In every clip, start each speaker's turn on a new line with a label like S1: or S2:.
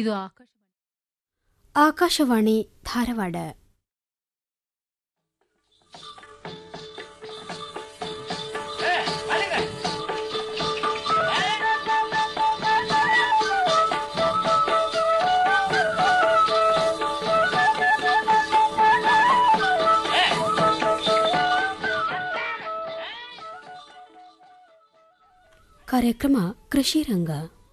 S1: ಇದು ಆಕಾಶ
S2: ಆಕಾಶವಾಣಿ ಧಾರವಾಡ ಕಾರ್ಯಕ್ರಮ ಕೃಷಿ ರಂಗ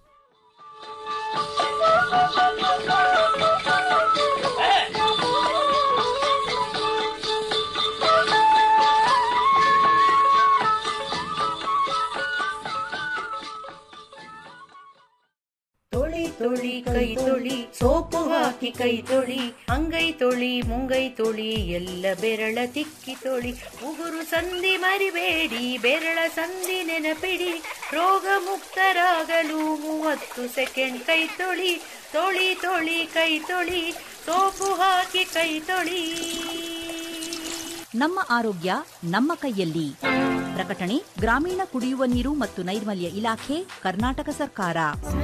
S3: ತೊಳಿ ತೊಳಿ ಕೈ ತೊಳಿ ಸೋಪು ಹಾಕಿ ಕೈ ತೊಳಿ ಅಂಗೈ ತೊಳಿ ಮುಂಗೈ ತೊಳಿ ಎಲ್ಲ ಬೆರಳ ತಿಕ್ಕಿ ತೊಳಿ ಉಗುರು ಸಂಧಿ ಮರಿಬೇಡಿ ಬೆರಳ ಸಂಧಿ ನೆನಪಿಡಿ ರೋಗ ಮುಕ್ತರಾಗಲು ಮೂವತ್ತು ಸೆಕೆಂಡ್ ಕೈ ತೊಳಿ ತೊಳಿ ತೊಳಿ ಕೈ ತೊಳಿ ಸೋಪು ಹಾಕಿ ಕೈ ತೊಳಿ
S4: ನಮ್ಮ ಆರೋಗ್ಯ ನಮ್ಮ ಕೈಯಲ್ಲಿ ಪ್ರಕಟಣೆ ಗ್ರಾಮೀಣ ಕುಡಿಯುವ ನೀರು ಮತ್ತು ನೈರ್ಮಲ್ಯ ಇಲಾಖೆ ಕರ್ನಾಟಕ ಸರ್ಕಾರ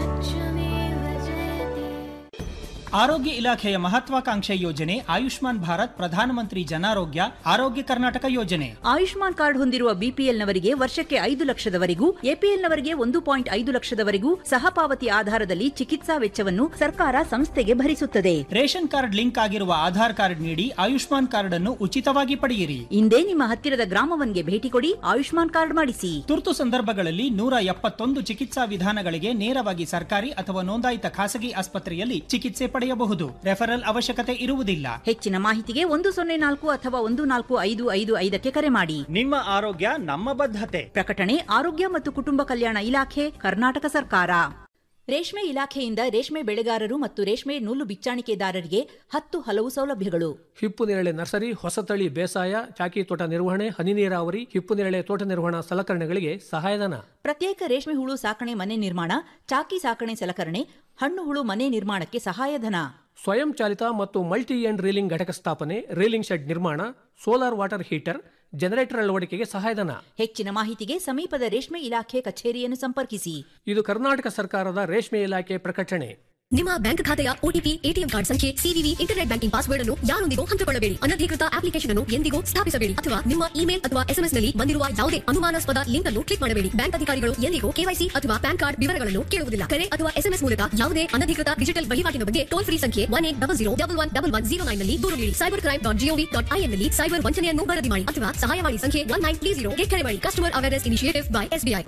S5: ಆರೋಗ್ಯ ಇಲಾಖೆಯ ಮಹತ್ವಾಕಾಂಕ್ಷೆ ಯೋಜನೆ ಆಯುಷ್ಮಾನ್ ಭಾರತ್ ಪ್ರಧಾನಮಂತ್ರಿ ಜನಾರೋಗ್ಯ ಆರೋಗ್ಯ ಕರ್ನಾಟಕ ಯೋಜನೆ
S4: ಆಯುಷ್ಮಾನ್ ಕಾರ್ಡ್ ಹೊಂದಿರುವ ಬಿಪಿಎಲ್ನವರಿಗೆ ವರ್ಷಕ್ಕೆ ಐದು ಲಕ್ಷದವರೆಗೂ ಎಪಿಎಲ್ನವರಿಗೆ ಒಂದು ಪಾಯಿಂಟ್ ಐದು ಲಕ್ಷದವರೆಗೂ ಸಹಪಾವತಿ ಆಧಾರದಲ್ಲಿ ಚಿಕಿತ್ಸಾ ವೆಚ್ಚವನ್ನು ಸರ್ಕಾರ ಸಂಸ್ಥೆಗೆ ಭರಿಸುತ್ತದೆ
S5: ರೇಷನ್ ಕಾರ್ಡ್ ಲಿಂಕ್ ಆಗಿರುವ ಆಧಾರ್ ಕಾರ್ಡ್ ನೀಡಿ ಆಯುಷ್ಮಾನ್ ಕಾರ್ಡ್ ಅನ್ನು ಉಚಿತವಾಗಿ ಪಡೆಯಿರಿ
S4: ಇಂದೇ ನಿಮ್ಮ ಹತ್ತಿರದ ಗ್ರಾಮವನ್ಗೆ ಭೇಟಿ ಕೊಡಿ ಆಯುಷ್ಮಾನ್ ಕಾರ್ಡ್ ಮಾಡಿಸಿ
S5: ತುರ್ತು ಸಂದರ್ಭಗಳಲ್ಲಿ ನೂರ ಎಪ್ಪತ್ತೊಂದು ಚಿಕಿತ್ಸಾ ವಿಧಾನಗಳಿಗೆ ನೇರವಾಗಿ ಸರ್ಕಾರಿ ಅಥವಾ ನೋಂದಾಯಿತ ಖಾಸಗಿ ಆಸ್ಪತ್ರೆಯಲ್ಲಿ ಚಿಕಿತ್ಸೆ ಪಡೆಯಬಹುದು ರೆಫರಲ್ ಅವಶ್ಯಕತೆ ಇರುವುದಿಲ್ಲ
S4: ಹೆಚ್ಚಿನ ಮಾಹಿತಿಗೆ ಒಂದು ಸೊನ್ನೆ ನಾಲ್ಕು ಅಥವಾ ಒಂದು ನಾಲ್ಕು ಐದು ಐದು ಐದಕ್ಕೆ ಕರೆ ಮಾಡಿ
S5: ನಿಮ್ಮ ಆರೋಗ್ಯ ನಮ್ಮ ಬದ್ಧತೆ
S4: ಪ್ರಕಟಣೆ ಆರೋಗ್ಯ ಮತ್ತು ಕುಟುಂಬ ಕಲ್ಯಾಣ ಇಲಾಖೆ ಕರ್ನಾಟಕ ಸರ್ಕಾರ ರೇಷ್ಮೆ ಇಲಾಖೆಯಿಂದ ರೇಷ್ಮೆ ಬೆಳೆಗಾರರು ಮತ್ತು ರೇಷ್ಮೆ ನೂಲು ಬಿಚ್ಚಾಣಿಕೆದಾರರಿಗೆ ಹತ್ತು ಹಲವು ಸೌಲಭ್ಯಗಳು
S6: ಹಿಪ್ಪು ನೇರಳೆ ನರ್ಸರಿ ಹೊಸತಳಿ ಬೇಸಾಯ ಚಾಕಿ ತೋಟ ನಿರ್ವಹಣೆ ಹನಿ ನೀರಾವರಿ ಹಿಪ್ಪು ನೇರಳೆ ತೋಟ ನಿರ್ವಹಣಾ ಸಲಕರಣೆಗಳಿಗೆ ಸಹಾಯಧನ
S4: ಪ್ರತ್ಯೇಕ ರೇಷ್ಮೆ ಹುಳು ಸಾಕಣೆ ಮನೆ ನಿರ್ಮಾಣ ಚಾಕಿ ಸಾಕಣೆ ಸಲಕರಣೆ ಹಣ್ಣು ಹುಳು ಮನೆ ನಿರ್ಮಾಣಕ್ಕೆ ಸಹಾಯಧನ
S6: ಸ್ವಯಂ ಚಾಲಿತ ಮತ್ತು ಮಲ್ಟಿ ಎಂಡ್ ರೀಲಿಂಗ್ ಘಟಕ ಸ್ಥಾಪನೆ ರೀಲಿಂಗ್ ಶೆಡ್ ನಿರ್ಮಾಣ ಸೋಲಾರ್ ವಾಟರ್ ಹೀಟರ್ ಜನರೇಟರ್ ಅಳವಡಿಕೆಗೆ ಸಹಾಯಧನ
S4: ಹೆಚ್ಚಿನ ಮಾಹಿತಿಗೆ ಸಮೀಪದ ರೇಷ್ಮೆ ಇಲಾಖೆ ಕಚೇರಿಯನ್ನು ಸಂಪರ್ಕಿಸಿ
S6: ಇದು ಕರ್ನಾಟಕ ಸರ್ಕಾರದ ರೇಷ್ಮೆ ಇಲಾಖೆ ಪ್ರಕಟಣೆ
S7: ನಿಮ್ಮ ಬ್ಯಾಂಕ್ ಖಾತೆಯ ಒಟಿಪಿ ಎಟಿಎಂ ಕಾರ್ಡ್ ಸಂಖ್ಯೆ ಸಿವಿವಿ ಇಂಟರ್ನೆಟ್ ಬ್ಯಾಂಕಿಂಗ್ ಪಾಸ್ವರ್ಡ್ ಅನ್ನು ಯಾರೊಂದಿಗೂ ಹಂಚಿಕೊಳ್ಳಬೇಡಿ ಅನಧಿಕೃತ ಅಪ್ಲಿಕೇಶನ್ ಅನ್ನು ಎಂದಿಗೂ ಸ್ಥಾಪಿಸಬೇಡಿ ಅಥವಾ ನಿಮ್ಮ ಇಮೇಲ್ ಅಥವಾ ಎಸ್ಎಂಎಸ್ ನಲ್ಲಿ ಬಂದಿರುವ ಯಾವುದೇ ಅನುಮಾನಾಸ್ಪದ ಲಿಂಕ್ ಅನ್ನು ಕ್ಲಿಕ್ ಮಾಡಬೇಡಿ ಬ್ಯಾಂಕ್ ಅಧಿಕಾರಿಗಳು ಎಂದಿಗೂ ಕೆವೈಸಿ ಅಥವಾ ಪ್ಯಾನ್ ಕಾರ್ಡ್ ವಿವರಗಳನ್ನು ಕೇಳುವುದಿಲ್ಲ ಕರೆ ಅಥವಾ ಎಸ್ಎಂಎಸ್ ಮೂಲಕ ಯಾವುದೇ ಅನಧಿಕೃತ ಡಿಜಿಟಲ್ ವಹಿವಾಟಿನ ಬಗ್ಗೆ ಟೋಲ್ ಫ್ರೀ ಸಂಖ್ಯೆ one eight double zero double one double one zero nine ನಲ್ಲಿ ದೂರು ನೀಡಿ cyber crime dot GOV dot IN ನಲ್ಲಿ ಸೈಬರ್ ವಂಚನೆಯನ್ನು ವರದಿ ಮಾಡಿ ಅಥವಾ ಸಹಾಯವಾಣಿ ಸಂಖ್ಯೆ ಒನ್ ನೈನ್ ತ್ರೀ ಜೀರೋ ಕರೆ ಮಾಡಿ customer awareness initiative by SBI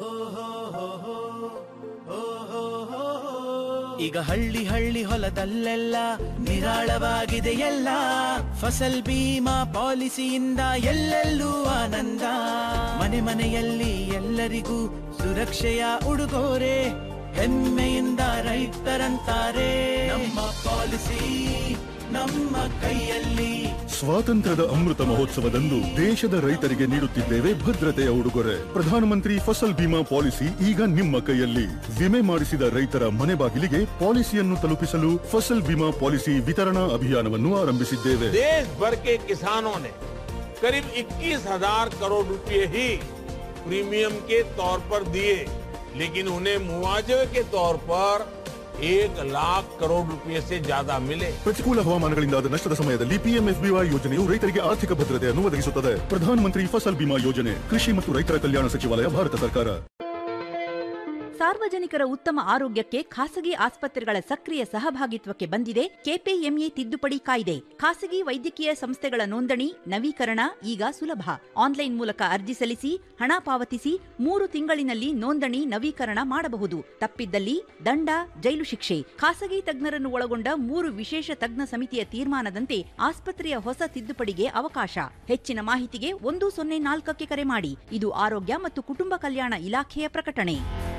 S8: ಈಗ ಹಳ್ಳಿ ಹಳ್ಳಿ ಹೊಲದಲ್ಲೆಲ್ಲ ನಿರಾಳವಾಗಿದೆ ಎಲ್ಲ ಫಸಲ್ ಬೀಮಾ ಪಾಲಿಸಿಯಿಂದ ಎಲ್ಲೆಲ್ಲೂ ಆನಂದ ಮನೆ ಮನೆಯಲ್ಲಿ ಎಲ್ಲರಿಗೂ ಸುರಕ್ಷೆಯ ಉಡುಗೊರೆ ಹೆಮ್ಮೆಯಿಂದ ರೈತರಂತಾರೆ ನಮ್ಮ ಪಾಲಿಸಿ ನಮ್ಮ ಕೈಯಲ್ಲಿ
S9: ಸ್ವಾತಂತ್ರ್ಯದ ಅಮೃತ ಮಹೋತ್ಸವದಂದು ದೇಶದ ರೈತರಿಗೆ ನೀಡುತ್ತಿದ್ದೇವೆ ಭದ್ರತೆಯ ಉಡುಗೊರೆ ಪ್ರಧಾನಮಂತ್ರಿ ಫಸಲ್ ಬಿಮಾ ಪಾಲಿಸಿ ಈಗ ನಿಮ್ಮ ಕೈಯಲ್ಲಿ ವಿಮೆ ಮಾಡಿಸಿದ ರೈತರ ಮನೆ ಬಾಗಿಲಿಗೆ ಪಾಲಿಸಿಯನ್ನು ತಲುಪಿಸಲು ಫಸಲ್ ಬಿಮಾ ಪಾಲಿಸಿ ವಿತರಣಾ ಅಭಿಯಾನವನ್ನು ಆರಂಭಿಸಿದ್ದೇವೆ
S10: देश भर के किसानों ने करीब 21,000 करोड़ रुपए ही प्रीमियम के तौर पर दिए लेकिन उन्हें मुआवजे के तौर पर एक लाख करोड़ रुपए से ज्यादा मिले
S9: ಪ್ರತಿಕೂಲ ಹವಾಮಾನಗಳಿಂದಾದ ನಷ್ಟದ ಸಮಯದಲ್ಲಿ ಪಿಎಂಎಫ್ಬಿವೈ ಯೋಜನೆಯು ರೈತರಿಗೆ ಆರ್ಥಿಕ ಭದ್ರತೆಯನ್ನು ಒದಗಿಸುತ್ತದೆ ಪ್ರಧಾನಮಂತ್ರಿ ಫಸಲ್ ಬಿಮಾ ಯೋಜನೆ ಕೃಷಿ ಮತ್ತು ರೈತರ ಕಲ್ಯಾಣ ಸಚಿವಾಲಯ ಭಾರತ ಸರ್ಕಾರ
S4: ಸಾರ್ವಜನಿಕರ ಉತ್ತಮ ಆರೋಗ್ಯಕ್ಕೆ ಖಾಸಗಿ ಆಸ್ಪತ್ರೆಗಳ ಸಕ್ರಿಯ ಸಹಭಾಗಿತ್ವಕ್ಕೆ ಬಂದಿದೆ ಕೆಪಿಎಂಇ ತಿದ್ದುಪಡಿ ಕಾಯ್ದೆ ಖಾಸಗಿ ವೈದ್ಯಕೀಯ ಸಂಸ್ಥೆಗಳ ನೋಂದಣಿ ನವೀಕರಣ ಈಗ ಸುಲಭ ಆನ್ಲೈನ್ ಮೂಲಕ ಅರ್ಜಿ ಸಲ್ಲಿಸಿ ಹಣ ಪಾವತಿಸಿ ಮೂರು ತಿಂಗಳಿನಲ್ಲಿ ನೋಂದಣಿ ನವೀಕರಣ ಮಾಡಬಹುದು ತಪ್ಪಿದ್ದಲ್ಲಿ ದಂಡ ಜೈಲು ಶಿಕ್ಷೆ ಖಾಸಗಿ ತಜ್ಞರನ್ನು ಒಳಗೊಂಡ ಮೂರು ವಿಶೇಷ ತಜ್ಞ ಸಮಿತಿಯ ತೀರ್ಮಾನದಂತೆ ಆಸ್ಪತ್ರೆಯ ಹೊಸ ತಿದ್ದುಪಡಿಗೆ ಅವಕಾಶ ಹೆಚ್ಚಿನ ಮಾಹಿತಿಗೆ ಒಂದು ಸೊನ್ನೆ ನಾಲ್ಕಕ್ಕೆ ಕರೆ ಮಾಡಿ ಇದು ಆರೋಗ್ಯ ಮತ್ತು ಕುಟುಂಬ ಕಲ್ಯಾಣ ಇಲಾಖೆಯ ಪ್ರಕಟಣೆ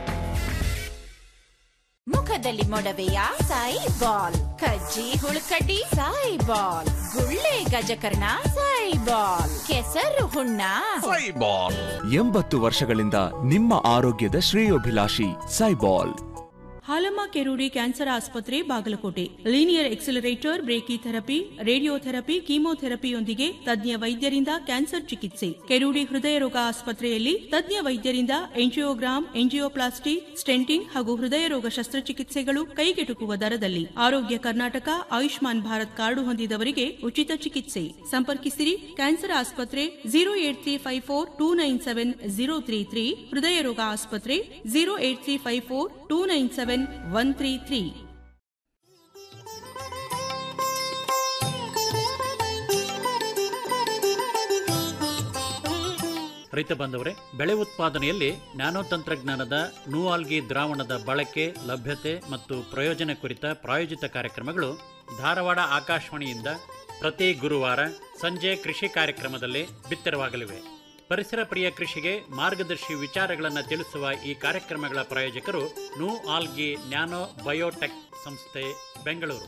S11: ಮುಖದಲ್ಲಿ ಮೊಡವೆಯ ಸಾಯಿ ಬಾಲ್ ಕಜ್ಜಿ ಹುಳುಕಡ್ಡಿ ಸಾಯಿ ಬಾಲ್ ಗುಳ್ಳೆ ಗಜಕರ್ಣ ಸಾಯಿ ಬಾಲ್ ಕೆಸರು ಹುಣ್ಣ
S12: ಎಂಬತ್ತು ವರ್ಷಗಳಿಂದ ನಿಮ್ಮ ಆರೋಗ್ಯದ ಶ್ರೇಯೋಭಿಲಾಷಿ ಸೈಬಾಲ್
S1: ಹಾಲಮ್ಮ ಕೆರೂಡಿ ಕ್ಯಾನ್ಸರ್ ಆಸ್ಪತ್ರೆ Bagalkot linear accelerator brachytherapy radiotherapy ಕೀಮೋಥೆರಪಿಯೊಂದಿಗೆ ತಜ್ಞ ವೈದ್ಯರಿಂದ ಕ್ಯಾನ್ಸರ್ ಚಿಕಿತ್ಸೆ ಕೆರೂಡಿ ಹೃದಯ ರೋಗ ಆಸ್ಪತ್ರೆಯಲ್ಲಿ ತಜ್ಞ ವೈದ್ಯರಿಂದ ಎಂಜಿಯೋಗ್ರಾಮ್ ಎಂಜಿಯೋಪ್ಲಾಸ್ಟಿ ಸ್ಟೆಂಟಿಂಗ್ ಹಾಗೂ ಹೃದಯ ರೋಗ ಶಸ್ತ್ರಚಿಕಿತ್ಸೆಗಳು ಕೈಗೆಟುಕುವ ದರದಲ್ಲಿ ಆರೋಗ್ಯ ಕರ್ನಾಟಕ ಆಯುಷ್ಮಾನ್ ಭಾರತ್ ಕಾರ್ಡು ಹೊಂದಿದವರಿಗೆ ಉಚಿತ ಚಿಕಿತ್ಸೆ ಸಂಪರ್ಕಿಸಿರಿ ಕ್ಯಾನ್ಸರ್ ಆಸ್ಪತ್ರೆ zero eight three five four two nine seven zero three three ಹೃದಯ ರೋಗ ಆಸ್ಪತ್ರೆ zero eight three five four two nine seven one three three
S12: ರೈತ ಬಾಂಧವರೇ ಬೆಳೆ ಉತ್ಪಾದನೆಯಲ್ಲಿ ನ್ಯಾನೋ ತಂತ್ರಜ್ಞಾನದ ನೂಆಲ್ಗಿ ದ್ರಾವಣದ ಬಳಕೆ ಲಭ್ಯತೆ ಮತ್ತು ಪ್ರಯೋಜನ ಕುರಿತ ಪ್ರಾಯೋಜಿತ ಕಾರ್ಯಕ್ರಮಗಳು ಧಾರವಾಡ ಆಕಾಶವಾಣಿಯಿಂದ ಪ್ರತಿ ಗುರುವಾರ ಸಂಜೆ ಕೃಷಿ ಕಾರ್ಯಕ್ರಮದಲ್ಲಿ ಬಿತ್ತರವಾಗಲಿವೆ ಪರಿಸರ ಪ್ರಿಯ ಕೃಷಿಗೆ ಮಾರ್ಗದರ್ಶಿ ವಿಚಾರಗಳನ್ನು ತಿಳಿಸುವ ಈ ಕಾರ್ಯಕ್ರಮಗಳ ಪ್ರಾಯೋಜಕರು ನೂ ಆಲ್ಗಿ ನ್ಯಾನೋ ಬಯೋಟೆಕ್ ಸಂಸ್ಥೆ Bengaluru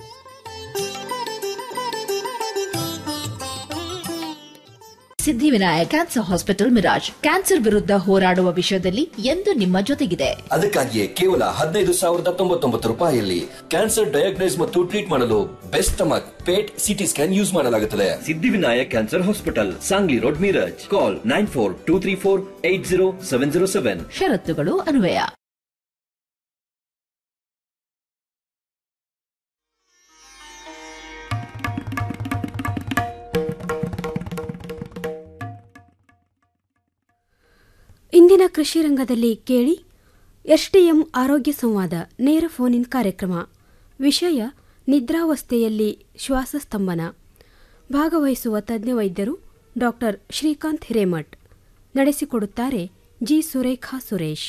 S13: Siddhivinayak cancer hospital Miraj cancer ವಿರುದ್ಧ ಹೋರಾಡುವ ವಿಷಯದಲ್ಲಿ ಎಂದು ನಿಮ್ಮ ಜೊತೆಗಿದೆ
S14: ಅದಕ್ಕಾಗಿಯೇ ಕೇವಲ ಹದಿನೈದು ಸಾವಿರದ ತೊಂಬತ್ತೊಂಬತ್ತು ರೂಪಾಯಿಯಲ್ಲಿ ಕ್ಯಾನ್ಸರ್ ಡಯಾಗ್ನೈಸ್ ಮತ್ತು ಟ್ರೀಟ್ ಮಾಡಲು best stomach PET CT scan use ಮಾಡಲಾಗುತ್ತದೆ Siddhivinayak cancer hospital Sangli road Miraj call nine four two three four eight zero seven zero seven
S13: ಷರತ್ತುಗಳು ಅನ್ವಯ
S2: ಇಂದಿನ ಕೃಷಿ ರಂಗದಲ್ಲಿ ಕೇಳಿ ಎಸ್ಡಿಎಂ ಆರೋಗ್ಯ ಸಂವಾದ ನೇರ ಫೋನ್ ಇನ್ ಕಾರ್ಯಕ್ರಮ ವಿಷಯ ನಿದ್ರಾವಸ್ಥೆಯಲ್ಲಿ ಶ್ವಾಸಸ್ತಂಭನ ಭಾಗವಹಿಸುವ ತಜ್ಞ ವೈದ್ಯರು ಡಾಕ್ಟರ್ ಶ್ರೀಕಾಂತ್ ಹಿರೇಮಠ್ ನಡೆಸಿಕೊಡುತ್ತಾರೆ ಜಿ ಸುರೇಖಾ ಸುರೇಶ್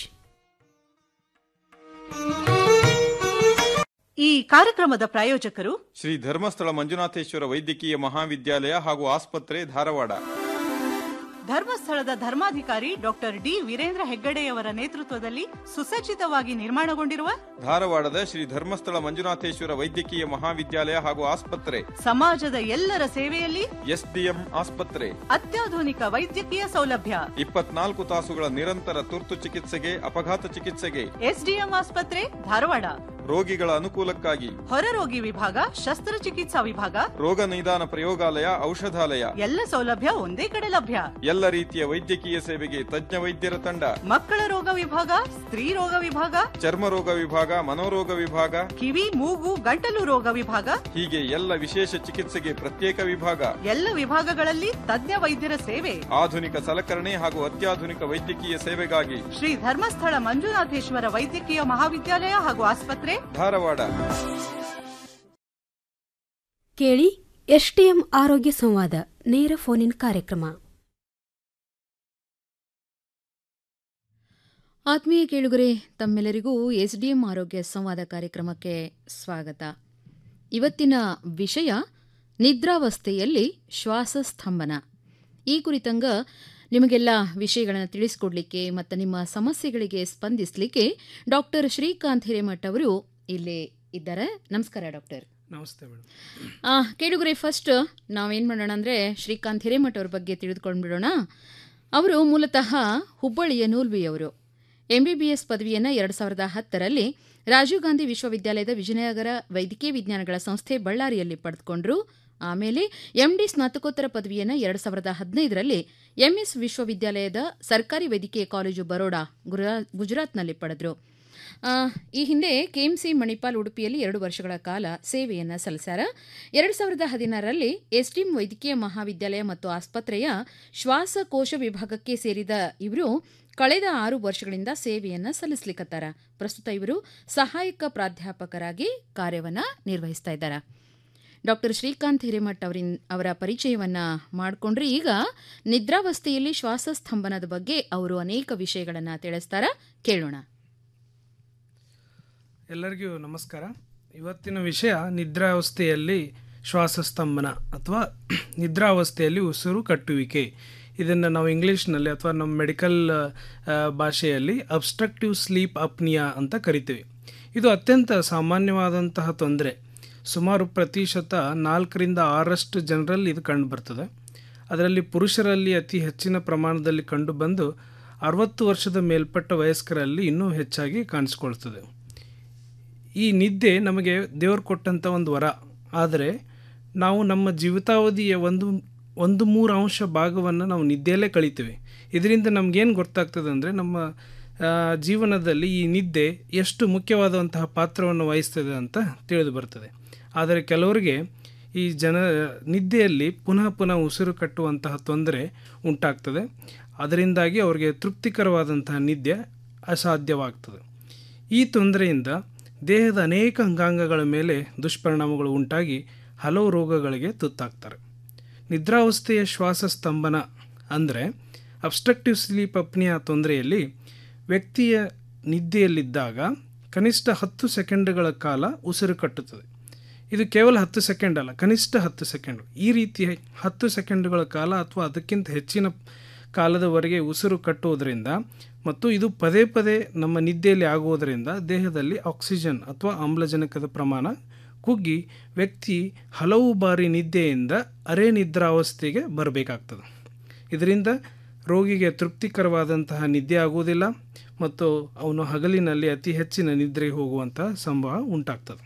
S15: ಈ ಕಾರ್ಯಕ್ರಮದ ಪ್ರಾಯೋಜಕರು
S16: ಶ್ರೀ ಧರ್ಮಸ್ಥಳ ಮಂಜುನಾಥೇಶ್ವರ ವೈದ್ಯಕೀಯ ಮಹಾವಿದ್ಯಾಲಯ ಹಾಗೂ ಆಸ್ಪತ್ರೆ ಧಾರವಾಡ
S15: ಧರ್ಮಸ್ಥಳದ ಧರ್ಮಾಧಿಕಾರಿ ಡಾಕ್ಟರ್ ಡಿ ವೀರೇಂದ್ರ ಹೆಗ್ಗಡೆಯವರ ನೇತೃತ್ವದಲ್ಲಿ ಸುಸಜ್ಜಿತವಾಗಿ ನಿರ್ಮಾಣಗೊಂಡಿರುವ
S16: ಧಾರವಾಡದ ಶ್ರೀ ಧರ್ಮಸ್ಥಳ ಮಂಜುನಾಥೇಶ್ವರ ವೈದ್ಯಕೀಯ ಮಹಾವಿದ್ಯಾಲಯ ಹಾಗೂ ಆಸ್ಪತ್ರೆ
S15: ಸಮಾಜದ ಎಲ್ಲರ ಸೇವೆಯಲ್ಲಿ
S16: ಎಸ್ಡಿಎಂ ಆಸ್ಪತ್ರೆ
S15: ಅತ್ಯಾಧುನಿಕ ವೈದ್ಯಕೀಯ ಸೌಲಭ್ಯ
S16: ಇಪ್ಪತ್ನಾಲ್ಕು ತಾಸುಗಳ ನಿರಂತರ ತುರ್ತು ಚಿಕಿತ್ಸೆಗೆ ಅಪಘಾತ ಚಿಕಿತ್ಸೆಗೆ
S15: ಎಸ್ಡಿಎಂ ಆಸ್ಪತ್ರೆ ಧಾರವಾಡ
S16: ರೋಗಿಗಳ ಅನುಕೂಲಕ್ಕಾಗಿ
S15: ಹೊರರೋಗಿ ವಿಭಾಗ ಶಸ್ತ್ರಚಿಕಿತ್ಸಾ ವಿಭಾಗ
S16: ರೋಗ ನಿದಾನ ಪ್ರಯೋಗಾಲಯ ಔಷಧಾಲಯ
S15: ಎಲ್ಲ ಸೌಲಭ್ಯ ಒಂದೇ ಕಡೆ ಲಭ್ಯ
S16: ಎಲ್ಲ ರೀತಿಯ ವೈದ್ಯಕೀಯ ಸೇವೆಗೆ ತಜ್ಞ ವೈದ್ಯರ ತಂಡ
S15: ಮಕ್ಕಳ ರೋಗ ವಿಭಾಗ ಸ್ತ್ರೀ ರೋಗ ವಿಭಾಗ
S16: ಚರ್ಮ ರೋಗ ವಿಭಾಗ ಮನೋರೋಗ ವಿಭಾಗ
S15: ಕಿವಿ ಮೂಗು ಗಂಟಲು ರೋಗ ವಿಭಾಗ
S16: ಹೀಗೆ ಎಲ್ಲ ವಿಶೇಷ ಚಿಕಿತ್ಸೆಗೆ ಪ್ರತ್ಯೇಕ ವಿಭಾಗ
S15: ಎಲ್ಲ ವಿಭಾಗಗಳಲ್ಲಿ ತಜ್ಞ ವೈದ್ಯರ ಸೇವೆ
S16: ಆಧುನಿಕ ಸಲಕರಣೆ ಹಾಗೂ ಅತ್ಯಾಧುನಿಕ ವೈದ್ಯಕೀಯ ಸೇವೆಗಾಗಿ
S15: ಶ್ರೀ ಧರ್ಮಸ್ಥಳ ಮಂಜುನಾಥೇಶ್ವರ ವೈದ್ಯಕೀಯ ಮಹಾವಿದ್ಯಾಲಯ ಹಾಗೂ ಆಸ್ಪತ್ರೆ
S16: ಧಾರವಾಡ
S2: ಕೇಳಿ ಎಸ್ಟಿಎಂ ಆರೋಗ್ಯ ಸಂವಾದ ನೇರ ಫೋನ್ ಇನ್ ಕಾರ್ಯಕ್ರಮ
S17: ಆತ್ಮೀಯ ಕೇಳುಗರೆ ತಮ್ಮೆಲ್ಲರಿಗೂ ಎಸ್ ಡಿ ಎಂ ಆರೋಗ್ಯ ಸಂವಾದ ಕಾರ್ಯಕ್ರಮಕ್ಕೆ ಸ್ವಾಗತ ಇವತ್ತಿನ ವಿಷಯ ನಿದ್ರಾವಸ್ಥೆಯಲ್ಲಿ ಶ್ವಾಸಸ್ತಂಭನ ಈ ಕುರಿತಂಗ ನಿಮಗೆಲ್ಲ ವಿಷಯಗಳನ್ನು ತಿಳಿಸಿಕೊಡ್ಲಿಕ್ಕೆ ಮತ್ತು ನಿಮ್ಮ ಸಮಸ್ಯೆಗಳಿಗೆ ಸ್ಪಂದಿಸಲಿಕ್ಕೆ ಡಾಕ್ಟರ್ ಶ್ರೀಕಾಂತ್ ಹಿರೇಮಠ್ ಅವರು ಇಲ್ಲಿ ಇದ್ದಾರೆ ನಮಸ್ಕಾರ ಡಾಕ್ಟರ್
S6: ನಮಸ್ತೆ ಮೇಡಮ್
S17: ಆ, ಕೇಳುಗರೆ ಫಸ್ಟ್ ನಾವೇನು ಮಾಡೋಣ ಅಂದರೆ ಶ್ರೀಕಾಂತ್ ಹಿರೇಮಠ್ ಅವ್ರ ಬಗ್ಗೆ ತಿಳಿದುಕೊಂಡ್ಬಿಡೋಣ ಅವರು ಮೂಲತಃ ಹುಬ್ಬಳ್ಳಿಯ ನೂಲ್ವಿಯವರು ಎಂ ಬಿ ಬಿ ಎಸ್ ಪದವಿಯನ್ನು ಎರಡು ಸಾವಿರದ ಹತ್ತರಲ್ಲಿ ರಾಜೀವ್ ಗಾಂಧಿ ವಿಶ್ವವಿದ್ಯಾಲಯದ ವಿಜಯನಗರ ವೈದ್ಯಕೀಯ ವಿಜ್ಞಾನಗಳ ಸಂಸ್ಥೆ ಬಳ್ಳಾರಿಯಲ್ಲಿ ಪಡೆದುಕೊಂಡ್ರು ಆಮೇಲೆ ಎಂಡಿ ಸ್ನಾತಕೋತ್ತರ ಪದವಿಯನ್ನು ಎರಡು ಸಾವಿರದ ಹದಿನೈದರಲ್ಲಿ ಎಂಎಸ್ ವಿಶ್ವವಿದ್ಯಾಲಯದ ಸರ್ಕಾರಿ ವೈದ್ಯಕೀಯ ಕಾಲೇಜು ಬರೋಡಾ ಗುರಾ ಗುಜರಾತ್ನಲ್ಲಿ ಪಡೆದರು ಆ, ಈ ಹಿಂದೆ ಕೆಎಂಸಿ ಮಣಿಪಾಲ್ ಉಡುಪಿಯಲ್ಲಿ ಎರಡು ವರ್ಷಗಳ ಕಾಲ ಸೇವೆಯನ್ನು ಸಲ್ಲಿಸ್ಯಾರ ಎರಡು ಸಾವಿರದ ಹದಿನಾರರಲ್ಲಿ ಎಸ್ಡಿಎಂ ವೈದ್ಯಕೀಯ ಮಹಾವಿದ್ಯಾಲಯ ಮತ್ತು ಆಸ್ಪತ್ರೆಯ ಶ್ವಾಸಕೋಶ ವಿಭಾಗಕ್ಕೆ ಸೇರಿದ ಇವರು ಕಳೆದ ಆರು ವರ್ಷಗಳಿಂದ ಸೇವೆಯನ್ನು ಸಲ್ಲಿಸ್ಲಿಕ್ಕತ್ತಾರ ಪ್ರಸ್ತುತ ಇವರು ಸಹಾಯಕ ಪ್ರಾಧ್ಯಾಪಕರಾಗಿ ಕಾರ್ಯವನ್ನು ನಿರ್ವಹಿಸ್ತಾ ಇದ್ದಾರೆ ಡಾಕ್ಟರ್ ಶ್ರೀಕಾಂತ್ ಹಿರೇಮಠ್ ಅವರಿನ್ ಅವರ ಪರಿಚಯವನ್ನ ಮಾಡಿಕೊಂಡ್ರೆ ಈಗ ನಿದ್ರಾವಸ್ಥೆಯಲ್ಲಿ ಶ್ವಾಸಸ್ತಂಭನದ ಬಗ್ಗೆ ಅವರು ಅನೇಕ ವಿಷಯಗಳನ್ನು ತಿಳಿಸ್ತಾರ ಕೇಳೋಣ
S6: ಎಲ್ಲರಿಗೂ ನಮಸ್ಕಾರ ಇವತ್ತಿನ ವಿಷಯ ನಿದ್ರಾವಸ್ಥೆಯಲ್ಲಿ ಶ್ವಾಸಸ್ತಂಭನ ಅಥವಾ ನಿದ್ರಾವಸ್ಥೆಯಲ್ಲಿ ಉಸಿರು ಕಟ್ಟುವಿಕೆ ಇದನ್ನು ನಾವು ಇಂಗ್ಲೀಷ್ನಲ್ಲಿ ಅಥವಾ ನಮ್ಮ ಮೆಡಿಕಲ್ ಭಾಷೆಯಲ್ಲಿ ಅಬ್ಸ್ಟ್ರಕ್ಟಿವ್ ಸ್ಲೀಪ್ ಅಪ್ನಿಯಾ ಅಂತ ಕರಿತೀವಿ ಇದು ಅತ್ಯಂತ ಸಾಮಾನ್ಯವಾದಂತಹ ತೊಂದರೆ ಸುಮಾರು ಪ್ರತಿಶತ ನಾಲ್ಕರಿಂದ ಆರಷ್ಟು ಜನರಲ್ಲಿ ಇದು ಕಂಡುಬರ್ತದೆ ಅದರಲ್ಲಿ ಪುರುಷರಲ್ಲಿ ಅತಿ ಹೆಚ್ಚಿನ ಪ್ರಮಾಣದಲ್ಲಿ ಕಂಡುಬಂದು ಅರವತ್ತು ವರ್ಷದ ಮೇಲ್ಪಟ್ಟ ವಯಸ್ಕರಲ್ಲಿ ಇನ್ನೂ ಹೆಚ್ಚಾಗಿ ಕಾಣಿಸ್ಕೊಳ್ತದೆ ಈ ನಿದ್ದೆ ನಮಗೆ ದೇವರು ಕೊಟ್ಟಂಥ ಒಂದು ವರ ಆದರೆ ನಾವು ನಮ್ಮ ಜೀವಿತಾವಧಿಯ ಒಂದು ಒಂದು ಮೂರು ಅಂಶ ಭಾಗವನ್ನು ನಾವು ನಿದ್ದೆಯಲ್ಲೇ ಕಳಿತೀವಿ ಇದರಿಂದ ನಮಗೇನು ಗೊತ್ತಾಗ್ತದೆ ಅಂದರೆ ನಮ್ಮ ಆ, ಜೀವನದಲ್ಲಿ ಈ ನಿದ್ದೆ ಎಷ್ಟು ಮುಖ್ಯವಾದಂತಹ ಪಾತ್ರವನ್ನು ವಹಿಸ್ತದೆ ಅಂತ ತಿಳಿದು ಬರ್ತದೆ ಆದರೆ ಕೆಲವರಿಗೆ ಈ ಜನ ನಿದ್ದೆಯಲ್ಲಿ ಪುನಃ ಪುನಃ ಉಸಿರು ಕಟ್ಟುವಂತಹ ತೊಂದರೆ ಉಂಟಾಗ್ತದೆ ಅದರಿಂದಾಗಿ ಅವರಿಗೆ ತೃಪ್ತಿಕರವಾದಂತಹ ನಿದ್ದೆ ಅಸಾಧ್ಯವಾಗ್ತದೆ ಈ ತೊಂದರೆಯಿಂದ ದೇಹದ ಅನೇಕ ಅಂಗಾಂಗಗಳ ಮೇಲೆ ದುಷ್ಪರಿಣಾಮಗಳು ಉಂಟಾಗಿ ಹಲವು ರೋಗಗಳಿಗೆ ತುತ್ತಾಗ್ತಾರೆ ನಿದ್ರಾವಸ್ಥೆಯ ಶ್ವಾಸ ಸ್ತಂಭನ ಅಂದರೆ ಅಬ್ಸ್ಟ್ರಕ್ಟಿವ್ ಸ್ಲೀಪ್ ಅಪ್ನಿಯ ತೊಂದರೆಯಲ್ಲಿ ವ್ಯಕ್ತಿಯ ನಿದ್ದೆಯಲ್ಲಿದ್ದಾಗ ಕನಿಷ್ಠ ಹತ್ತು ಸೆಕೆಂಡ್ಗಳ ಕಾಲ ಉಸಿರು ಕಟ್ಟುತ್ತದೆ ಇದು ಕೇವಲ ಹತ್ತು ಸೆಕೆಂಡ್ ಅಲ್ಲ ಕನಿಷ್ಠ ಹತ್ತು ಸೆಕೆಂಡ್ ಈ ರೀತಿಯ ಹತ್ತು ಸೆಕೆಂಡ್ಗಳ ಕಾಲ ಅಥವಾ ಅದಕ್ಕಿಂತ ಹೆಚ್ಚಿನ ಕಾಲದವರೆಗೆ ಉಸಿರು ಕಟ್ಟುವುದರಿಂದ ಮತ್ತು ಇದು ಪದೇ ಪದೇ ನಮ್ಮ ನಿದ್ದೆಯಲ್ಲಿ ಆಗುವುದರಿಂದ ದೇಹದಲ್ಲಿ ಆಕ್ಸಿಜನ್ ಅಥವಾ ಆಮ್ಲಜನಕದ ಪ್ರಮಾಣ ಕುಗ್ಗಿ ವ್ಯಕ್ತಿ ಹಲವು ಬಾರಿ ನಿದ್ದೆಯಿಂದ ಅರೆ ನಿದ್ರಾವಸ್ಥೆಗೆ ಬರಬೇಕಾಗ್ತದೆ ಇದರಿಂದ ರೋಗಿಗೆ ತೃಪ್ತಿಕರವಾದಂತಹ ನಿದ್ದೆ ಆಗುವುದಿಲ್ಲ ಮತ್ತು ಅವನು ಹಗಲಿನಲ್ಲಿ ಅತಿ ಹೆಚ್ಚಿನ ನಿದ್ರೆಗೆ ಹೋಗುವಂತಹ ಸಂಭವ ಉಂಟಾಗ್ತದೆ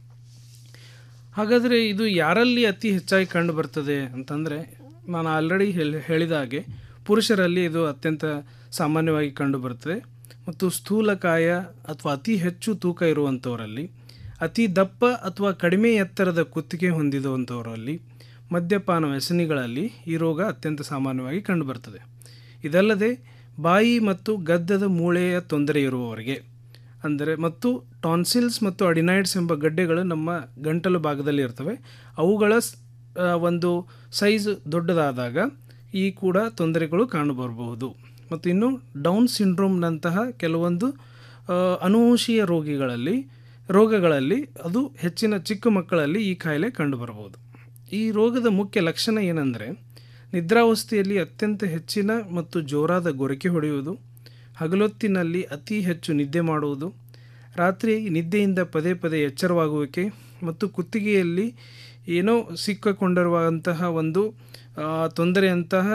S6: ಹಾಗಾದರೆ ಇದು ಯಾರಲ್ಲಿ ಅತಿ ಹೆಚ್ಚಾಗಿ ಕಂಡು ಬರ್ತದೆ ಅಂತಂದರೆ ನಾನು ಆಲ್ರೆಡಿ ಹೇಳಿ ಹೇಳಿದ ಹಾಗೆ ಪುರುಷರಲ್ಲಿ ಇದು ಅತ್ಯಂತ ಸಾಮಾನ್ಯವಾಗಿ ಕಂಡುಬರುತ್ತದೆ ಮತ್ತು ಸ್ಥೂಲಕಾಯ ಅಥವಾ ಅತಿ ಹೆಚ್ಚು ತೂಕ ಇರುವಂಥವರಲ್ಲಿ ಅತಿ ದಪ್ಪ ಅಥವಾ ಕಡಿಮೆ ಎತ್ತರದ ಕುತ್ತಿಗೆ ಹೊಂದಿರುವಂಥವರಲ್ಲಿ ಮದ್ಯಪಾನ ವ್ಯಸನಿಗಳಲ್ಲಿ ಈ ರೋಗ ಅತ್ಯಂತ ಸಾಮಾನ್ಯವಾಗಿ ಕಂಡುಬರ್ತದೆ ಇದಲ್ಲದೆ ಬಾಯಿ ಮತ್ತು ಗದ್ದದ ಮೂಳೆಯ ತೊಂದರೆ ಇರುವವರಿಗೆ ಅಂದರೆ ಮತ್ತು ಟಾನ್ಸಿಲ್ಸ್ ಮತ್ತು ಅಡಿನೈಡ್ಸ್ ಎಂಬ ಗಡ್ಡೆಗಳು ನಮ್ಮ ಗಂಟಲು ಭಾಗದಲ್ಲಿ ಇರ್ತವೆ ಅವುಗಳ ಸ್- ಆ, ಒಂದು ಸೈಜ್ ದೊಡ್ಡದಾದಾಗ ಈ ಕೂಡ ತೊಂದರೆಗಳು ಕಾಣಬರಬಹುದು ಮತ್ತು ಇನ್ನು ಡೌನ್ ಸಿಂಡ್ರೋಮ್ನಂತಹ ಕೆಲವೊಂದು ಆ, ಅನುವಂಶೀಯ ರೋಗಿಗಳಲ್ಲಿ ರೋಗಗಳಲ್ಲಿ ಅದು ಹೆಚ್ಚಿನ ಚಿಕ್ಕ ಮಕ್ಕಳಲ್ಲಿ ಈ ಕಾಯಿಲೆ ಕಂಡುಬರಬಹುದು ಈ ರೋಗದ ಮುಖ್ಯ ಲಕ್ಷಣ ಏನಂದರೆ ನಿದ್ರಾವಸ್ಥೆಯಲ್ಲಿ ಅತ್ಯಂತ ಹೆಚ್ಚಿನ ಮತ್ತು ಜೋರಾದ ಗೊರಕೆ ಹೊಡೆಯುವುದು ಹಗಲೊತ್ತಿನಲ್ಲಿ ಅತಿ ಹೆಚ್ಚು ನಿದ್ದೆ ಮಾಡುವುದು ರಾತ್ರಿ ನಿದ್ದೆಯಿಂದ ಪದೇ ಪದೇ ಎಚ್ಚರವಾಗುವಿಕೆ ಮತ್ತು ಕುತ್ತಿಗೆಯಲ್ಲಿ ಏನೋ ಸಿಕ್ಕಿಕೊಂಡಿರುವಂತಹ ಒಂದು ಆ, ತೊಂದರೆಯಂತಹ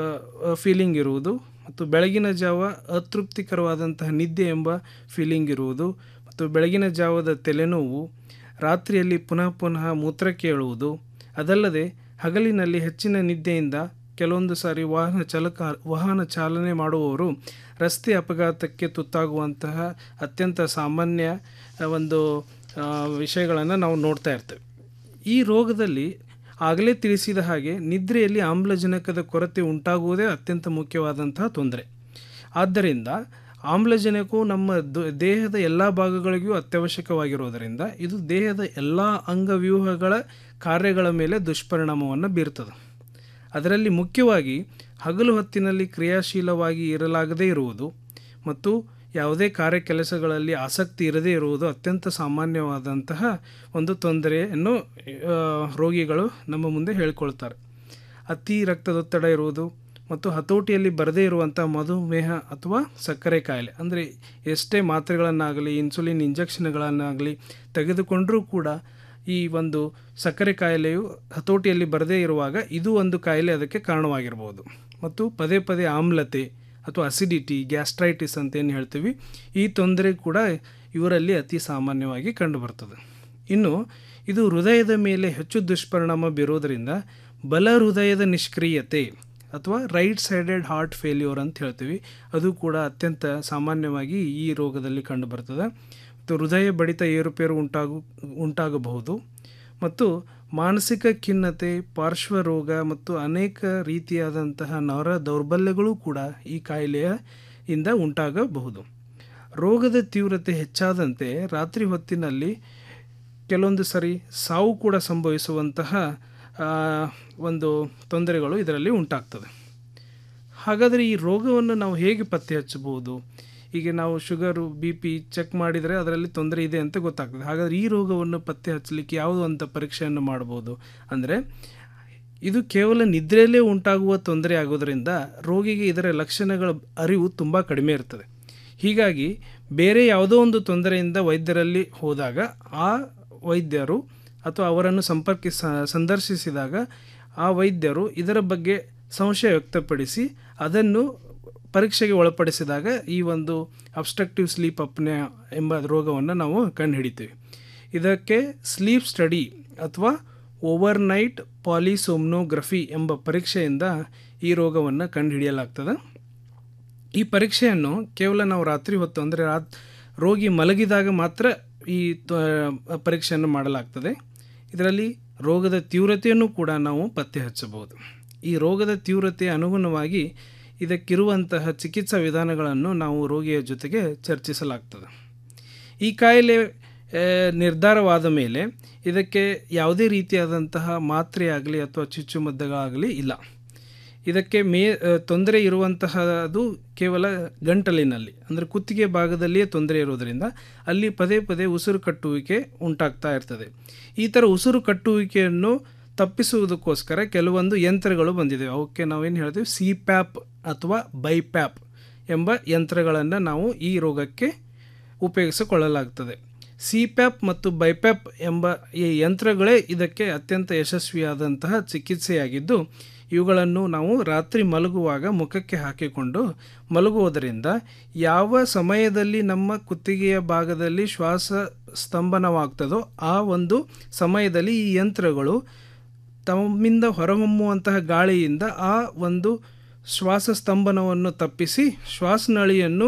S6: ಫೀಲಿಂಗ್ ಇರುವುದು ಮತ್ತು ಬೆಳಗಿನ ಜಾವ ಅತೃಪ್ತಿಕರವಾದಂತಹ ನಿದ್ದೆ ಎಂಬ ಫೀಲಿಂಗ್ ಇರುವುದು ಮತ್ತು ಬೆಳಗಿನ ಜಾವದ ತಲೆನೋವು ರಾತ್ರಿಯಲ್ಲಿ ಪುನಃ ಪುನಃ ಮೂತ್ರ ಕೇಳುವುದು ಅದಲ್ಲದೆ ಹಗಲಿನಲ್ಲಿ ಹೆಚ್ಚಿನ ನಿದ್ದೆಯಿಂದ ಕೆಲವೊಂದು ಸಾರಿ ವಾಹನ ಚಾಲಕ ವಾಹನ ಚಾಲನೆ ಮಾಡುವವರು ರಸ್ತೆ ಅಪಘಾತಕ್ಕೆ ತುತ್ತಾಗುವಂತಹ ಅತ್ಯಂತ ಸಾಮಾನ್ಯ ಆ, ಒಂದು ವಿಷಯಗಳನ್ನು ನಾವು ನೋಡ್ತಾ ಇರ್ತೇವೆ ಈ ರೋಗದಲ್ಲಿ ಆಗಲೇ ತಿಳಿಸಿದ ಹಾಗೆ ನಿದ್ರೆಯಲ್ಲಿ ಆಮ್ಲಜನಕದ ಕೊರತೆ ಉಂಟಾಗುವುದೇ ಅತ್ಯಂತ ಮುಖ್ಯವಾದಂತಹ ತೊಂದರೆ ಆದ್ದರಿಂದ ಆಮ್ಲಜನಕವು ನಮ್ಮ ದ- ದೇಹದ ಎಲ್ಲ ಭಾಗಗಳಿಗೂ ಅತ್ಯವಶ್ಯಕವಾಗಿರುವುದರಿಂದ ಇದು ದೇಹದ ಎಲ್ಲ ಅಂಗವ್ಯೂಹಗಳ ಕಾರ್ಯಗಳ ಮೇಲೆ ದುಷ್ಪರಿಣಾಮವನ್ನು ಬೀರ್ತದೆ ಅದರಲ್ಲಿ ಮುಖ್ಯವಾಗಿ ಹಗಲು ಹೊತ್ತಿನಲ್ಲಿ ಕ್ರಿಯಾಶೀಲವಾಗಿ ಇರಲಾಗದೇ ಇರುವುದು ಮತ್ತು ಯಾವುದೇ ಕಾರ್ಯ ಕೆಲಸಗಳಲ್ಲಿ ಆಸಕ್ತಿ ಇರದೇ ಇರುವುದು ಅತ್ಯಂತ ಸಾಮಾನ್ಯವಾದಂತಹ ಒಂದು ತೊಂದರೆಯನ್ನು ಆ, ರೋಗಿಗಳು ನಮ್ಮ ಮುಂದೆ ಹೇಳ್ಕೊಳ್ತಾರೆ ಅತಿ ರಕ್ತದೊತ್ತಡ ಇರುವುದು ಮತ್ತು ಹತೋಟಿಯಲ್ಲಿ ಬರದೇ ಇರುವಂಥ ಮಧುಮೇಹ ಅಥವಾ ಸಕ್ಕರೆ ಕಾಯಿಲೆ ಅಂದರೆ ಎಷ್ಟೇ ಮಾತ್ರೆಗಳನ್ನಾಗಲಿ ಇನ್ಸುಲಿನ್ ಇಂಜೆಕ್ಷನ್ಗಳನ್ನಾಗಲಿ ತೆಗೆದುಕೊಂಡರೂ ಕೂಡ ಈ ಒಂದು ಸಕ್ಕರೆ ಕಾಯಿಲೆಯು ಹತೋಟಿಯಲ್ಲಿ ಬರದೇ ಇರುವಾಗ ಇದು ಒಂದು ಕಾಯಿಲೆ ಅದಕ್ಕೆ ಕಾರಣವಾಗಿರ್ಬೋದು ಮತ್ತು ಪದೇ ಪದೇ ಆಮ್ಲತೆ ಅಥವಾ ಅಸಿಡಿಟಿ ಗ್ಯಾಸ್ಟ್ರೈಟಿಸ್ ಅಂತ ಏನು ಹೇಳ್ತೀವಿ ಈ ತೊಂದರೆ ಕೂಡ ಇವರಲ್ಲಿ ಅತಿ ಸಾಮಾನ್ಯವಾಗಿ ಕಂಡುಬರ್ತದೆ ಇನ್ನು ಇದು ಹೃದಯದ ಮೇಲೆ ಹೆಚ್ಚು ದುಷ್ಪರಿಣಾಮ ಬೀರೋದರಿಂದ ಬಲ ಹೃದಯದ ನಿಷ್ಕ್ರಿಯತೆ ಅಥವಾ ರೈಟ್ ಸೈಡೆಡ್ ಹಾರ್ಟ್ ಫೇಲ್ಯೂರ್ ಅಂತ ಹೇಳ್ತೀವಿ ಅದು ಕೂಡ ಅತ್ಯಂತ ಸಾಮಾನ್ಯವಾಗಿ ಈ ರೋಗದಲ್ಲಿ ಕಂಡುಬರ್ತದೆ ಮತ್ತು ಹೃದಯ ಬಡಿತ ಏರುಪೇರು ಉಂಟಾಗು ಉಂಟಾಗಬಹುದು ಮತ್ತು ಮಾನಸಿಕ ಖಿನ್ನತೆ ಪಾರ್ಶ್ವರೋಗ ಮತ್ತು ಅನೇಕ ರೀತಿಯಾದಂತಹ ನರ ದೌರ್ಬಲ್ಯಗಳು ಕೂಡ ಈ ಕಾಯಿಲೆಯ ಇಂದ ಉಂಟಾಗಬಹುದು ರೋಗದ ತೀವ್ರತೆ ಹೆಚ್ಚಾದಂತೆ ರಾತ್ರಿ ಹೊತ್ತಿನಲ್ಲಿ ಕೆಲವೊಂದು ಸರಿ ಸಾವು ಕೂಡ ಸಂಭವಿಸುವಂತಹ ಆ, ಒಂದು ತೊಂದರೆಗಳು ಇದರಲ್ಲಿ ಉಂಟಾಗ್ತದೆ ಹಾಗಾದರೆ ಈ ರೋಗವನ್ನು ನಾವು ಹೇಗೆ ಪತ್ತೆ ಹಚ್ಚಬಹುದು ಈಗ ನಾವು ಶುಗರು ಬಿ ಪಿ ಚೆಕ್ ಮಾಡಿದರೆ ಅದರಲ್ಲಿ ತೊಂದರೆ ಇದೆ ಅಂತ ಗೊತ್ತಾಗ್ತದೆ ಹಾಗಾದರೆ ಈ ರೋಗವನ್ನು ಪತ್ತೆ ಹಚ್ಚಲಿಕ್ಕೆ ಯಾವುದು ಅಂತ ಪರೀಕ್ಷೆಯನ್ನು ಮಾಡ್ಬೋದು ಅಂದರೆ ಇದು ಕೇವಲ ನಿದ್ರೆಯಲ್ಲೇ ಉಂಟಾಗುವ ತೊಂದರೆ ಆಗೋದರಿಂದ ರೋಗಿಗೆ ಇದರ ಲಕ್ಷಣಗಳ ಅರಿವು ತುಂಬ ಕಡಿಮೆ ಇರ್ತದೆ ಹೀಗಾಗಿ ಬೇರೆ ಯಾವುದೋ ಒಂದು ತೊಂದರೆಯಿಂದ ವೈದ್ಯರಲ್ಲಿ ಹೋದಾಗ ಆ ವೈದ್ಯರು ಅಥವಾ ಅವರನ್ನು ಸಂಪರ್ಕಿಸ ಸಂದರ್ಶಿಸಿದಾಗ ಆ ವೈದ್ಯರು ಇದರ ಬಗ್ಗೆ ಸಂಶಯ ವ್ಯಕ್ತಪಡಿಸಿ ಅದನ್ನು ಪರೀಕ್ಷೆಗೆ ಒಳಪಡಿಸಿದಾಗ ಈ ಒಂದು ಅಬ್ಸ್ಟ್ರಕ್ಟಿವ್ ಸ್ಲೀಪ್ ಅಪ್ನೆ ಎಂಬ ರೋಗವನ್ನು ನಾವು ಕಂಡುಹಿಡಿತೀವಿ ಇದಕ್ಕೆ ಸ್ಲೀಪ್ ಸ್ಟಡಿ ಅಥವಾ ಓವರ್ನೈಟ್ ಪಾಲಿಸೋಮ್ನೋಗ್ರಫಿ ಎಂಬ ಪರೀಕ್ಷೆಯಿಂದ ಈ ರೋಗವನ್ನು ಕಂಡುಹಿಡಿಯಲಾಗ್ತದೆ ಈ ಪರೀಕ್ಷೆಯನ್ನು ಕೇವಲ ನಾವು ರಾತ್ರಿ ಹೊತ್ತು ಅಂದರೆ ರಾತ್ ರೋಗಿ ಮಲಗಿದಾಗ ಮಾತ್ರ ಈ ತ- ಪರೀಕ್ಷೆಯನ್ನು ಮಾಡಲಾಗ್ತದೆ ಇದರಲ್ಲಿ ರೋಗದ ತೀವ್ರತೆಯನ್ನು ಕೂಡ ನಾವು ಪತ್ತೆ ಹಚ್ಚಬಹುದು ಈ ರೋಗದ ತೀವ್ರತೆ ಅನುಗುಣವಾಗಿ ಇದಕ್ಕಿರುವಂತಹ ಚಿಕಿತ್ಸಾ ವಿಧಾನಗಳನ್ನು ನಾವು ರೋಗಿಯ ಜೊತೆಗೆ ಚರ್ಚಿಸಲಾಗ್ತದೆ ಈ ಕಾಯಿಲೆ ಆ, ನಿರ್ಧಾರವಾದ ಮೇಲೆ ಇದಕ್ಕೆ ಯಾವುದೇ ರೀತಿಯಾದಂತಹ ಮಾತ್ರೆ ಆಗಲಿ ಅಥವಾ ಚುಚ್ಚುಮದ್ದುಗಳಾಗಲಿ ಇಲ್ಲ ಇದಕ್ಕೆ ಮೇ ಆ, ತೊಂದರೆ ಇರುವಂತಹದು ಕೇವಲ ಗಂಟಲಿನಲ್ಲಿ ಅಂದರೆ ಕುತ್ತಿಗೆ ಭಾಗದಲ್ಲಿಯೇ ತೊಂದರೆ ಇರೋದರಿಂದ ಅಲ್ಲಿ ಪದೇ ಪದೇ ಉಸಿರು ಕಟ್ಟುವಿಕೆ ಉಂಟಾಗ್ತಾ ಇರ್ತದೆ ಈ ಥರ ಉಸಿರು ಕಟ್ಟುವಿಕೆಯನ್ನು ತಪ್ಪಿಸುವುದಕ್ಕೋಸ್ಕರ ಕೆಲವೊಂದು ಯಂತ್ರಗಳು ಬಂದಿದೆ ಅವಕ್ಕೆ ನಾವೇನು ಹೇಳ್ತೀವಿ ಸಿ ಪ್ಯಾಪ್ ಅಥವಾ ಬೈಪ್ಯಾಪ್ ಎಂಬ ಯಂತ್ರಗಳನ್ನು ನಾವು ಈ ರೋಗಕ್ಕೆ ಉಪಯೋಗಿಸಿಕೊಳ್ಳಲಾಗ್ತದೆ ಸಿ ಪ್ಯಾಪ್ ಮತ್ತು ಬೈಪ್ಯಾಪ್ ಎಂಬ ಈ ಯಂತ್ರಗಳೇ ಇದಕ್ಕೆ ಅತ್ಯಂತ ಯಶಸ್ವಿಯಾದಂತಹ ಚಿಕಿತ್ಸೆಯಾಗಿದ್ದು ಇವುಗಳನ್ನು ನಾವು ರಾತ್ರಿ ಮಲಗುವಾಗ ಮುಖಕ್ಕೆ ಹಾಕಿಕೊಂಡು ಮಲಗುವುದರಿಂದ ಯಾವ ಸಮಯದಲ್ಲಿ ನಮ್ಮ ಕುತ್ತಿಗೆಯ ಭಾಗದಲ್ಲಿ ಶ್ವಾಸ ಸ್ತಂಭನವಾಗ್ತದೋ ಆ ಒಂದು ಸಮಯದಲ್ಲಿ ಈ ಯಂತ್ರಗಳು ತಮ್ಮಿಂದ ಹೊರಹೊಮ್ಮುವಂತಹ ಗಾಳಿಯಿಂದ ಆ ಒಂದು ಶ್ವಾಸ ಸ್ತಂಭನವನ್ನು ತಪ್ಪಿಸಿ ಶ್ವಾಸನಳಿಯನ್ನು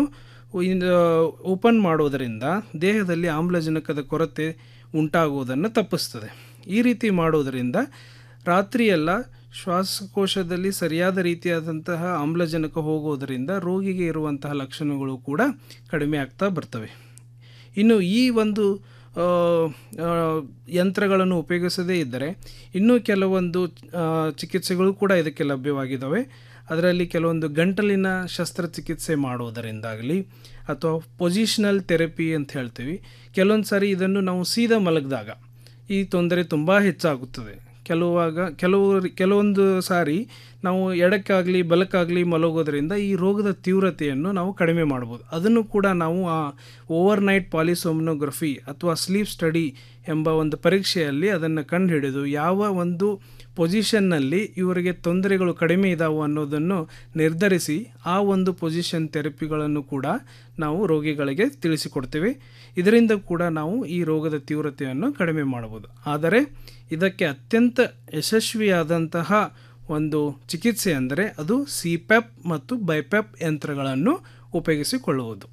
S6: ಓಪನ್ ಮಾಡುವುದರಿಂದ ದೇಹದಲ್ಲಿ ಆಮ್ಲಜನಕದ ಕೊರತೆ ಉಂಟಾಗುವುದನ್ನು ತಪ್ಪಿಸ್ತದೆ ಈ ರೀತಿ ಮಾಡುವುದರಿಂದ ರಾತ್ರಿಯೆಲ್ಲ ಶ್ವಾಸಕೋಶದಲ್ಲಿ ಸರಿಯಾದ ರೀತಿಯಾದಂತಹ ಆಮ್ಲಜನಕ ಹೋಗುವುದರಿಂದ ರೋಗಿಗೆ ಇರುವಂತಹ ಲಕ್ಷಣಗಳು ಕೂಡ ಕಡಿಮೆ ಆಗ್ತಾ ಬರ್ತವೆ ಇನ್ನು ಈ ಒಂದು ಆ, ಆ, ಯಂತ್ರಗಳನ್ನು ಉಪಯೋಗಿಸದೇ ಇದ್ದರೆ ಇನ್ನೂ ಕೆಲವೊಂದು ಆ, ಚಿಕಿತ್ಸೆಗಳು ಕೂಡ ಇದಕ್ಕೆ ಲಭ್ಯವಾಗಿದ್ದಾವೆ ಅದರಲ್ಲಿ ಕೆಲವೊಂದು ಗಂಟಲಿನ ಶಸ್ತ್ರಚಿಕಿತ್ಸೆ ಮಾಡುವುದರಿಂದಾಗಲಿ ಅಥವಾ ಪೊಸಿಷನಲ್ ಥೆರಪಿ ಅಂತ ಹೇಳ್ತೀವಿ ಕೆಲವೊಂದು ಸಾರಿ ಇದನ್ನು ನಾವು ಸೀದಾ ಮಲಗಿದಾಗ ಈ ತೊಂದರೆ ತುಂಬ ಹೆಚ್ಚಾಗುತ್ತದೆ ಕೆಲವಾಗ ಕೆಲವು ಕೆಲವೊಂದು ಸಾರಿ ನಾವು ಎಡಕ್ಕಾಗಲಿ ಬಲಕ್ಕಾಗಲಿ ಮಲಗೋದ್ರಿಂದ ಈ ರೋಗದ ತೀವ್ರತೆಯನ್ನು ನಾವು ಕಡಿಮೆ ಮಾಡ್ಬೋದು ಅದನ್ನು ಕೂಡ ನಾವು ಆ ಓವರ್ನೈಟ್ ಪಾಲಿಸೋಮ್ನೋಗ್ರಫಿ ಅಥವಾ ಸ್ಲೀಪ್ ಸ್ಟಡಿ ಎಂಬ ಒಂದು ಪರೀಕ್ಷೆಯಲ್ಲಿ ಅದನ್ನು ಕಂಡುಹಿಡಿದು ಯಾವ ಒಂದು ಪೊಸಿಷನ್ನಲ್ಲಿ ಇವರಿಗೆ ತೊಂದರೆಗಳು ಕಡಿಮೆ ಇದಾವೆ ಅನ್ನೋದನ್ನು ನಿರ್ಧರಿಸಿ ಆ ಒಂದು ಪೊಸಿಷನ್ ಥೆರಪಿಗಳನ್ನು ಕೂಡ ನಾವು ರೋಗಿಗಳಿಗೆ ತಿಳಿಸಿಕೊಡ್ತೇವೆ ಇದರಿಂದ ಕೂಡ ನಾವು ಈ ರೋಗದ ತೀವ್ರತೆಯನ್ನು ಕಡಿಮೆ ಮಾಡಬಹುದು ಆದರೆ ಇದಕ್ಕೆ ಅತ್ಯಂತ ಯಶಸ್ವಿಯಾದಂತಹ ಒಂದು ಚಿಕಿತ್ಸೆ ಅಂದರೆ ಅದು ಸಿ ಪ್ಯಾಪ್ ಮತ್ತು ಬೈಪ್ಯಾಪ್ ಯಂತ್ರಗಳನ್ನು ಉಪಯೋಗಿಸಿಕೊಳ್ಳುವುದು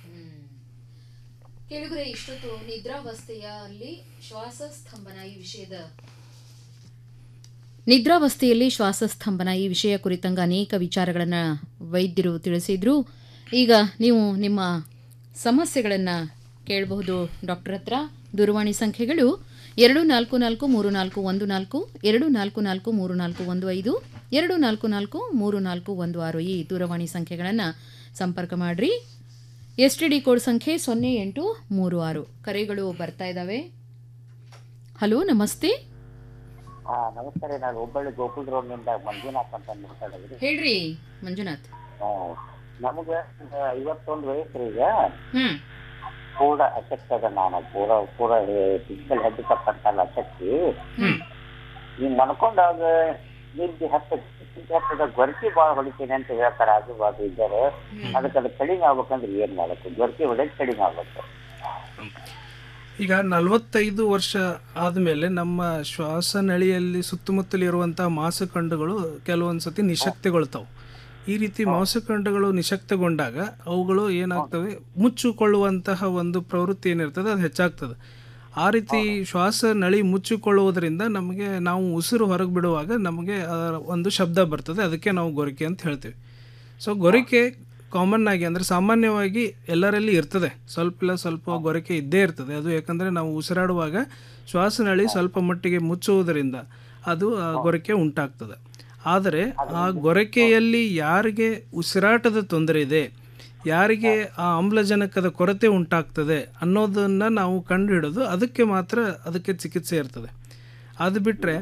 S17: ಕೇಳಿದ್ರೆ ಇಷ್ಟೊತ್ತು ನಿದ್ರಾವಸ್ಥೆಯಲ್ಲಿ ಶ್ವಾಸ ಸ್ತಂಭನ ಈ ವಿಷಯದ ನಿದ್ರಾವಸ್ಥೆಯಲ್ಲಿ ಶ್ವಾಸಸ್ತಂಭನ ಈ ವಿಷಯ ಕುರಿತಂಗ ಅನೇಕ ವಿಚಾರಗಳನ್ನು ವೈದ್ಯರು ತಿಳಿಸಿದ್ರು ಈಗ ನೀವು ನಿಮ್ಮ ಸಮಸ್ಯೆಗಳನ್ನು ಕೇಳಬಹುದು ಡಾಕ್ಟರ್ ಹತ್ರ ದೂರವಾಣಿ ಸಂಖ್ಯೆಗಳು ಎರಡು ನಾಲ್ಕು ನಾಲ್ಕು ಮೂರು ನಾಲ್ಕು ಒಂದು ನಾಲ್ಕು ಎರಡು ನಾಲ್ಕು ನಾಲ್ಕು ಮೂರು ನಾಲ್ಕು ಒಂದು ಐದು ಎರಡು ನಾಲ್ಕು ನಾಲ್ಕು ಮೂರು ನಾಲ್ಕು ಒಂದು ಆರು ಈ ದೂರವಾಣಿ ಸಂಖ್ಯೆಗಳನ್ನು ಸಂಪರ್ಕ ಮಾಡಿರಿ ಎಸ್ ಟಿ ಡಿ ಕೋಡ್ ಸಂಖ್ಯೆ ಸೊನ್ನೆ ಎಂಟು ಮೂರು ಆರು ಕರೆಗಳು ಬರ್ತಾ ಇದ್ದಾವೆ ಹಲೋ ನಮಸ್ತೆ
S18: ಹಾ ನಮಸ್ಕಾರ ನಾನು ಹುಬ್ಬಳ್ಳಿ ಗೋಕುಲ್ ರೋಡ್ ನಿಂದ ಮಂಜುನಾಥ್ ಅಂತ ಮಾತಾಡೋದ್ರಿ
S17: ಹೇಳ್ರಿ ಮಂಜುನಾಥ್
S18: ನಮಗ ಐವತ್ತೊಂದು ವಯಸ್ಸು ರೀ ಈಗ
S17: ಹ್ಮ್
S18: ಪೂರ ಅಶಕ್ತ ಅದ ನಾನು ಪೂರ ಪೂರ ಫಿಸಿಕಲ್ ಹೆಡ್ ಅಂತಲ್ಲ ಅಶಕ್ತಿ ನೀವು ಮನ್ಕೊಂಡಾಗ ನಿದ್ದೆ ಹತ್ತ ನಿದ್ದೆ ಹತ್ತದ ಗೊರಕಿ ಭಾಳ ಹೊಡಿತೀನಿ ಅಂತ ಹೇಳ್ತಾರೆ ಆಜು ಬಾಜು ಇದ್ದಾರೆ ಅದಕ್ಕೆ ಅದು ಕಡಿಮೆ ಆಗ್ಬೇಕಂದ್ರೆ ಏನ್ ಮಾಡ್ಬೇಕು ಗೊರಕಿ ಹೊಡೆಯೋದು ಕಡಿಮೆ ಆಗ್ಬೇಕು
S6: ಈಗ ನಲವತ್ತೈದು ವರ್ಷ ಆದಮೇಲೆ ನಮ್ಮ ಶ್ವಾಸನಳಿಯಲ್ಲಿ ಸುತ್ತಮುತ್ತಲಿರುವಂಥ ಮಾಂಸಖಂಡಗಳು ಕೆಲವೊಂದು ಸತಿ ನಿಶಕ್ತಿಗೊಳ್ತಾವೆ ಈ ರೀತಿ ಮಾಂಸಖಂಡಗಳು ನಿಶಕ್ತಗೊಂಡಾಗ ಅವುಗಳು ಏನಾಗ್ತವೆ ಮುಚ್ಚಿಕೊಳ್ಳುವಂತಹ ಒಂದು ಪ್ರವೃತ್ತಿ ಏನಿರ್ತದೆ ಅದು ಹೆಚ್ಚಾಗ್ತದೆ ಆ ರೀತಿ ಶ್ವಾಸ ನಳಿ ಮುಚ್ಚಿಕೊಳ್ಳುವುದರಿಂದ ನಮಗೆ ನಾವು ಉಸಿರು ಹೊರಗೆ ಬಿಡುವಾಗ ನಮಗೆ ಅದರ ಒಂದು ಶಬ್ದ ಬರ್ತದೆ ಅದಕ್ಕೆ ನಾವು ಗೊರಕೆ ಅಂತ ಹೇಳ್ತೀವಿ ಸೊ ಗೊರಕೆ ಕಾಮನ್ ಆಗಿ ಅಂದರೆ ಸಾಮಾನ್ಯವಾಗಿ ಎಲ್ಲರಲ್ಲಿ ಇರ್ತದೆ ಸ್ವಲ್ಪ ಇಲ್ಲ ಸ್ವಲ್ಪ ಗೊರಕೆ ಇದ್ದೇ ಇರ್ತದೆ ಅದು ಯಾಕಂದರೆ ನಾವು ಉಸಿರಾಡುವಾಗ ಶ್ವಾಸನಳಿ ಸ್ವಲ್ಪ ಮಟ್ಟಿಗೆ ಮುಚ್ಚುವುದರಿಂದ ಅದು ಆ ಗೊರಕೆ ಉಂಟಾಗ್ತದೆ ಆದರೆ ಆ ಗೊರಕೆಯಲ್ಲಿ ಯಾರಿಗೆ ಉಸಿರಾಟದ ತೊಂದರೆ ಇದೆ ಯಾರಿಗೆ ಆ ಆಮ್ಲಜನಕದ ಕೊರತೆ ಉಂಟಾಗ್ತದೆ ಅನ್ನೋದನ್ನು ನಾವು ಕಂಡುಹಿಡಿದು ಅದಕ್ಕೆ ಮಾತ್ರ ಅದಕ್ಕೆ ಚಿಕಿತ್ಸೆ ಇರ್ತದೆ ಅದು ಬಿಟ್ಟರೆ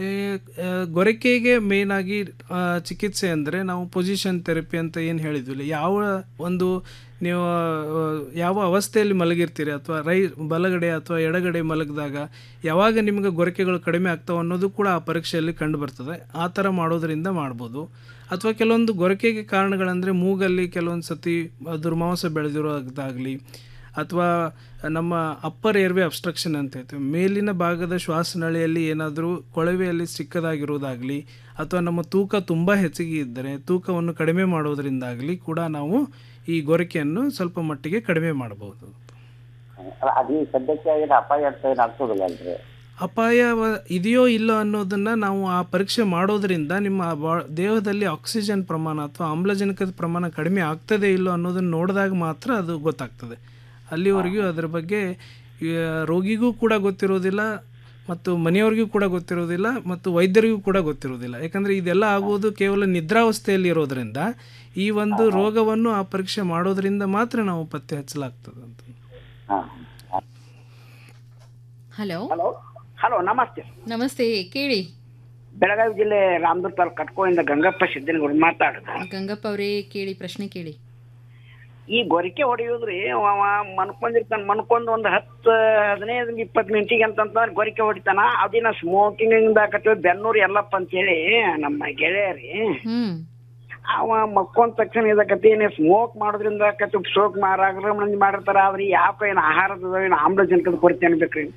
S6: ಗೊರಕೆಗೆ ಮೇಯ್ನಾಗಿ ಚಿಕಿತ್ಸೆ ಅಂದರೆ ನಾವು ಪೊಸಿಷನ್ ಥೆರಪಿ ಅಂತ ಏನು ಹೇಳಿದ್ವಿಲ್ಲ ಯಾವ ಒಂದು ನೀವು ಆ, ಯಾವ ಅವಸ್ಥೆಯಲ್ಲಿ ಮಲಗಿರ್ತೀರಿ ಅಥವಾ ರೈ ಬಲಗಡೆ ಅಥವಾ ಎಡಗಡೆ ಮಲಗಿದಾಗ ಯಾವಾಗ ನಿಮಗೆ ಗೊರಕೆಗಳು ಕಡಿಮೆ ಆಗ್ತಾವೆ ಅನ್ನೋದು ಕೂಡ ಆ ಪರೀಕ್ಷೆಯಲ್ಲಿ ಕಂಡು ಬರ್ತದೆ ಆ ಥರ ಮಾಡೋದರಿಂದ ಮಾಡ್ಬೋದು ಅಥವಾ ಕೆಲವೊಂದು ಗೊರಕೆಗೆ ಕಾರಣಗಳಂದರೆ ಮೂಗಲ್ಲಿ ಕೆಲವೊಂದು ಸತಿ ದುರ್ಮಾಂಸ ಬೆಳೆದಿರೋದಾಗಲಿ ಅಥವಾ ನಮ್ಮ ಅಪ್ಪರ್ ಏರ್ವೆ ಅಬ್ಸ್ಟ್ರಕ್ಷನ್ ಅಂತ ಹೇಳ್ತೀವಿ ಮೇಲಿನ ಭಾಗದ ಶ್ವಾಸನಳಿಯಲ್ಲಿ ಏನಾದರೂ ಕೊಳವೆಯಲ್ಲಿ ಸಿಕ್ಕದಾಗಿರೋದಾಗಲಿ ಅಥವಾ ನಮ್ಮ ತೂಕ ತುಂಬ ಹೆಚ್ಚಿಗೆ ಇದ್ದರೆ ತೂಕವನ್ನು ಕಡಿಮೆ ಮಾಡೋದರಿಂದಾಗಲಿ ಕೂಡ ನಾವು ಈ ಗೊರಕೆಯನ್ನು ಸ್ವಲ್ಪ ಮಟ್ಟಿಗೆ ಕಡಿಮೆ ಮಾಡಬಹುದು
S18: ಅಲ್ಲ, ಅದು ಈ ಸದ್ಯಕ್ಕೆ ಏನು ಅಪಾಯ ಅಂತ ಏನು ಆಗ್ತದಿಲ್ಲ ಅಲ್ರಿ
S6: ಅಪಾಯ ವ- ಇದೆಯೋ ಇಲ್ಲೋ ಅನ್ನೋದನ್ನು ನಾವು ಆ ಪರೀಕ್ಷೆ ಮಾಡೋದರಿಂದ ನಿಮ್ಮ ಬಾ- ದೇಹದಲ್ಲಿ ಆಕ್ಸಿಜನ್ ಪ್ರಮಾಣ ಅಥವಾ ಆಮ್ಲಜನಕದ ಪ್ರಮಾಣ ಕಡಿಮೆ ಆಗ್ತದೆ ಇಲ್ಲೋ ಅನ್ನೋದನ್ನು ನೋಡಿದಾಗ ಮಾತ್ರ ಅದು ಗೊತ್ತಾಗ್ತದೆ ಅಲ್ಲಿವರೆಗೂ ಅದರ ಬಗ್ಗೆ ಈ, ರೋಗಿಗೂ ಕೂಡ ಗೊತ್ತಿರೋದಿಲ್ಲ ಮತ್ತು ಮನೆಯವ್ರಿಗೂ ಕೂಡ ಗೊತ್ತಿರೋದಿಲ್ಲ ಮತ್ತು ವೈದ್ಯರಿಗೂ ಕೂಡ ಗೊತ್ತಿರೋದಿಲ್ಲ ಯಾಕಂದರೆ ಇದೆಲ್ಲ ಆಗುವುದು ಕೇವಲ ನಿದ್ರಾವಸ್ಥೆಯಲ್ಲಿ ಇರೋದರಿಂದ ಈ ಒಂದು ರೋಗವನ್ನು ಆ ಪರೀಕ್ಷೆ ಮಾಡೋದರಿಂದ ಮಾತ್ರ ನಾವು ಪತ್ತೆ ಹಚ್ಚಲಾಗ್ತದೆ ಅಂತ
S17: ಹಲೋ
S19: ಹಲೋ ಹಲೋ ನಮಸ್ತೆ
S17: ನಮಸ್ತೆ ಕೇಳಿ
S19: ಬೆಳಗಾವಿ ಜಿಲ್ಲೆ ರಾಮದುರ್ ತಾಲೂಕು ಕಟ್ಕೋಯಿಂದ ಗಂಗಪ್ಪ ಸಿದ್ದನಗೌಡ ಮಾತಾಡುದು
S17: ಗಂಗಪ್ಪ ಅವರೇ ಕೇಳಿ ಪ್ರಶ್ನೆ ಕೇಳಿ
S19: ಈ ಗೊರಕೆ ಹೊಡೆಯೋದ್ರಿ ಅವ ಮನ್ಕೊಂಡಿರ್ತಾನ ಮನ್ಕೊಂಡ್ ಒಂದ್ ಹತ್ತು ಹದಿನೈದು ಇಪ್ಪತ್ತು ಮಿನಿಟಿಗೆ ಅಂತಂತಂದ್ರೆ ಗೊರಕೆ ಹೊಡಿತಾನ ಅದಿನ ಸ್ಮೋಕಿಂಗ್ ಆಕತ್ತೀವಿ ಬೆನ್ನೂರು ಎಲ್ಲಪ್ಪ ಅಂತೇಳಿ ನಮ್ಮ ಗೆಳೆಯರಿ
S17: ಹ್ಮ್
S19: ಅವ ಮಕ್ಕೊಂದ್ ತಕ್ಷಣ ಇದಾಕತಿ ನೀವು ಸ್ಮೋಕ್ ಮಾಡೋದ್ರಿಂದ ಆಕತಿ ಸ್ಮೋಕ್ ಮಾರಾಗ್ರ ಮಂದಿ ಮಾಡಿರ್ತಾರ ಆದ್ರೆ ಯಾಕ ಏನ್ ಆಹಾರದ ಏನು ಆಮ್ಲಜನಕದ ಕೊರತೆ ಅನ್ಬೇಕ್ರಿ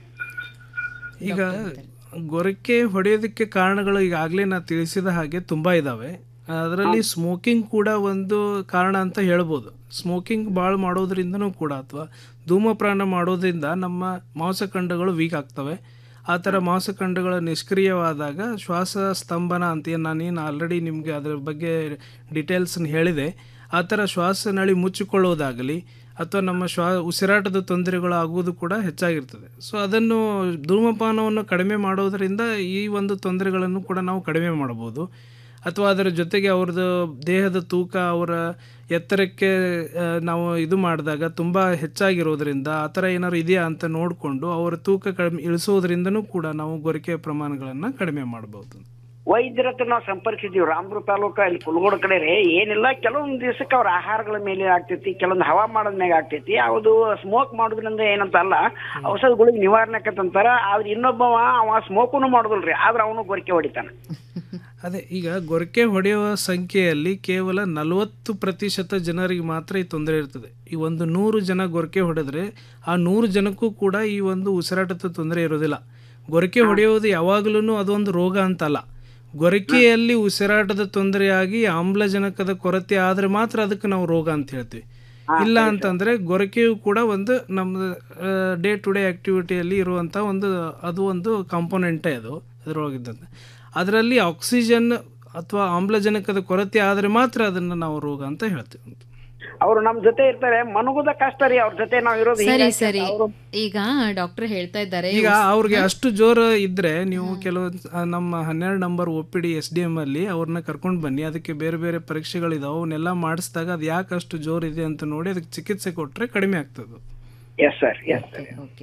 S6: ಈಗ ಗೊರಕೆ ಹೊಡೆಯೋದಕ್ಕೆ ಕಾರಣಗಳು ಈಗಾಗಲೇ ನಾ ತಿಳಿಸಿದ ಹಾಗೆ ತುಂಬ ಇದ್ದಾವೆ ಅದರಲ್ಲಿ ಸ್ಮೋಕಿಂಗ್ ಕೂಡ ಒಂದು ಕಾರಣ ಅಂತ ಹೇಳ್ಬೋದು ಸ್ಮೋಕಿಂಗ್ ಭಾಳ ಮಾಡೋದ್ರಿಂದನೂ ಕೂಡ ಅಥವಾ ಧೂಮಪಾನ ಮಾಡೋದ್ರಿಂದ ನಮ್ಮ ಮಾಂಸಖಂಡಗಳು ವೀಕ್ ಆಗ್ತವೆ ಆ ಥರ ಮಾಂಸಖಂಡಗಳು ನಿಷ್ಕ್ರಿಯವಾದಾಗ ಶ್ವಾಸ ಸ್ತಂಭನ ಅಂತ ಏನು ನಾನೇನು ಆಲ್ರೆಡಿ ನಿಮಗೆ ಅದರ ಬಗ್ಗೆ ಡೀಟೇಲ್ಸನ್ನು ಹೇಳಿದೆ ಆ ಥರ ಶ್ವಾಸನಳಿ ಮುಚ್ಚಿಕೊಳ್ಳೋದಾಗಲಿ ಅಥವಾ ನಮ್ಮ ಶ್ವಾ ಉಸಿರಾಟದ ತೊಂದರೆಗಳು ಆಗುವುದು ಕೂಡ ಹೆಚ್ಚಾಗಿರ್ತದೆ ಸೊ ಅದನ್ನು ಧೂಮಪಾನವನ್ನು ಕಡಿಮೆ ಮಾಡೋದರಿಂದ ಈ ಒಂದು ತೊಂದರೆಗಳನ್ನು ಕೂಡ ನಾವು ಕಡಿಮೆ ಮಾಡ್ಬೋದು ಅಥವಾ ಅದರ ಜೊತೆಗೆ ಅವ್ರದ್ದು ದೇಹದ ತೂಕ ಅವರ ಎತ್ತರಕ್ಕೆ ಆ, ನಾವು ಇದು ಮಾಡಿದಾಗ ತುಂಬ ಹೆಚ್ಚಾಗಿರೋದ್ರಿಂದ ಆ ಥರ ಏನಾದ್ರು ಇದೆಯಾ ಅಂತ ನೋಡಿಕೊಂಡು ಅವರ ತೂಕ ಕಡಿಮೆ ಇಳಿಸೋದ್ರಿಂದನೂ ಕೂಡ ನಾವು ಗೊರಕೆ ಪ್ರಮಾಣಗಳನ್ನು ಕಡಿಮೆ ಮಾಡ್ಬೋದು
S19: ವೈದ್ಯರ ಹತ್ರ ನಾವು ಸಂಪರ್ಕಿಸಿದೀವಿ ರಾಮದುರ್ಗ ತಾಲೂಕ ಇಲ್ಲಿ ಕುಲ್ಗೋಡ ಕಡೆ ರೀ ಏನಿಲ್ಲ ಕೆಲವೊಂದು ದಿವಸಕ್ಕೆ ಅವ್ರ ಆಹಾರಗಳ ಮೇಲೆ ಆಗ್ತೈತಿ ಕೆಲವೊಂದು ಹವಾಮಾನದ ಮೇಲೆ ಆಗ್ತೈತಿ ಅದು ಸ್ಮೋಕ್ ಮಾಡೋದ್ರಿಂದ ಏನಂತ ಅಲ್ಲ ಔಷಧಗಳಿಗೆ ನಿವಾರಣೆ ಆಕತ್ತಂತಾರ ಆದ್ರೆ ಇನ್ನೊಬ್ಬವ ಅವ ಸ್ಮೋಕನು ಮಾಡೋದಿಲ್ರಿ ಆದ್ರೆ ಅವನು ಗೊರಕೆ ಹೊಡಿತಾನ
S6: ಅದೇ ಈಗ ಗೊರಕೆ ಹೊಡೆಯುವ ಸಂಖ್ಯೆಯಲ್ಲಿ ಕೇವಲ ನಲವತ್ತು ಪ್ರತಿಶತ ಜನರಿಗೆ ಮಾತ್ರ ಈ ತೊಂದರೆ ಇರ್ತದೆ ಈ ಒಂದು ನೂರು ಜನ ಗೊರಕೆ ಹೊಡೆದ್ರೆ ಆ ನೂರು ಜನಕ್ಕೂ ಕೂಡ ಈ ಒಂದು ಉಸಿರಾಟದ ತೊಂದರೆ ಇರೋದಿಲ್ಲ ಗೊರಕೆ ಹೊಡೆಯೋದು ಯಾವಾಗಲೂ ಅದೊಂದು ರೋಗ ಅಂತಲ್ಲ ಗೊರಕೆಯಲ್ಲಿ ಉಸಿರಾಟದ ತೊಂದರೆಯಾಗಿ ಆಮ್ಲಜನಕದ ಕೊರತೆ ಆದರೆ ಮಾತ್ರ ಅದಕ್ಕೆ ನಾವು ರೋಗ ಅಂತ ಹೇಳ್ತೀವಿ ಇಲ್ಲ ಅಂತಂದ್ರೆ ಗೊರಕೆಯು ಕೂಡ ಒಂದು ನಮ್ಮ ಡೇ ಟು ಡೇ ಆಕ್ಟಿವಿಟಿಯಲ್ಲಿ ಇರುವಂಥ ಒಂದು ಅದು ಒಂದು ಕಾಂಪೋನೆಂಟೇ ಅದು ಅದರೊಳಗಿದ್ದಂತೆ ಅದರಲ್ಲಿ ಆಕ್ಸಿಜನ್ ಅಥವಾ ಆಮ್ಲಜನಕದ ಕೊರತೆ ಆದರೆ ಮಾತ್ರ ಅದನ್ನು ನಾವು ರೋಗ ಅಂತ ಹೇಳ್ತೀವಿ
S19: ಅವ್ರು ನಮ್ ಜೊತೆ ಇರ್ತಾರೆ ಮನಗುದ ಕಷ್ಟ ರೀ ಅವ್ರ ಜೊತೆ ನಾವ್ ಇರೋದು
S17: ಸರಿ
S19: ಹೀಗಾಗಿ
S17: ಸರಿ
S19: ಅವ್ರು
S17: ಈಗ ಡಾಕ್ಟರ್ ಹೇಳ್ತಾ ಇದ್ದಾರೆ
S6: ಈಗ
S17: ಉಸ್-
S6: ಅವ್ರಿಗೆ
S17: ಹಾ?
S6: ಅಷ್ಟು ಜೋರು ಇದ್ರೆ ನೀವು ಕೆಲವು ಆ, ನಮ್ಮ ಹನ್ನೆರಡು number O P D S D M ಅಲ್ಲಿ ಅವ್ರನ್ನ ಕರ್ಕೊಂಡು ಬನ್ನಿ ಅದಕ್ಕೆ ಬೇರೆ ಬೇರೆ ಪರೀಕ್ಷೆಗಳಿದಾವೆ ಅವನ್ನೆಲ್ಲ ಮಾಡಿಸಿದಾಗ ಅದು ಯಾಕೆ ಅಷ್ಟು ಜೋರು ಇದೆ ಅಂತ ನೋಡಿ ಅದಕ್ಕೆ ಚಿಕಿತ್ಸೆ ಕೊಟ್ಟರೆ ಕಡಿಮೆ ಆಗ್ತದೆ
S19: yes sir yes sir
S17: okay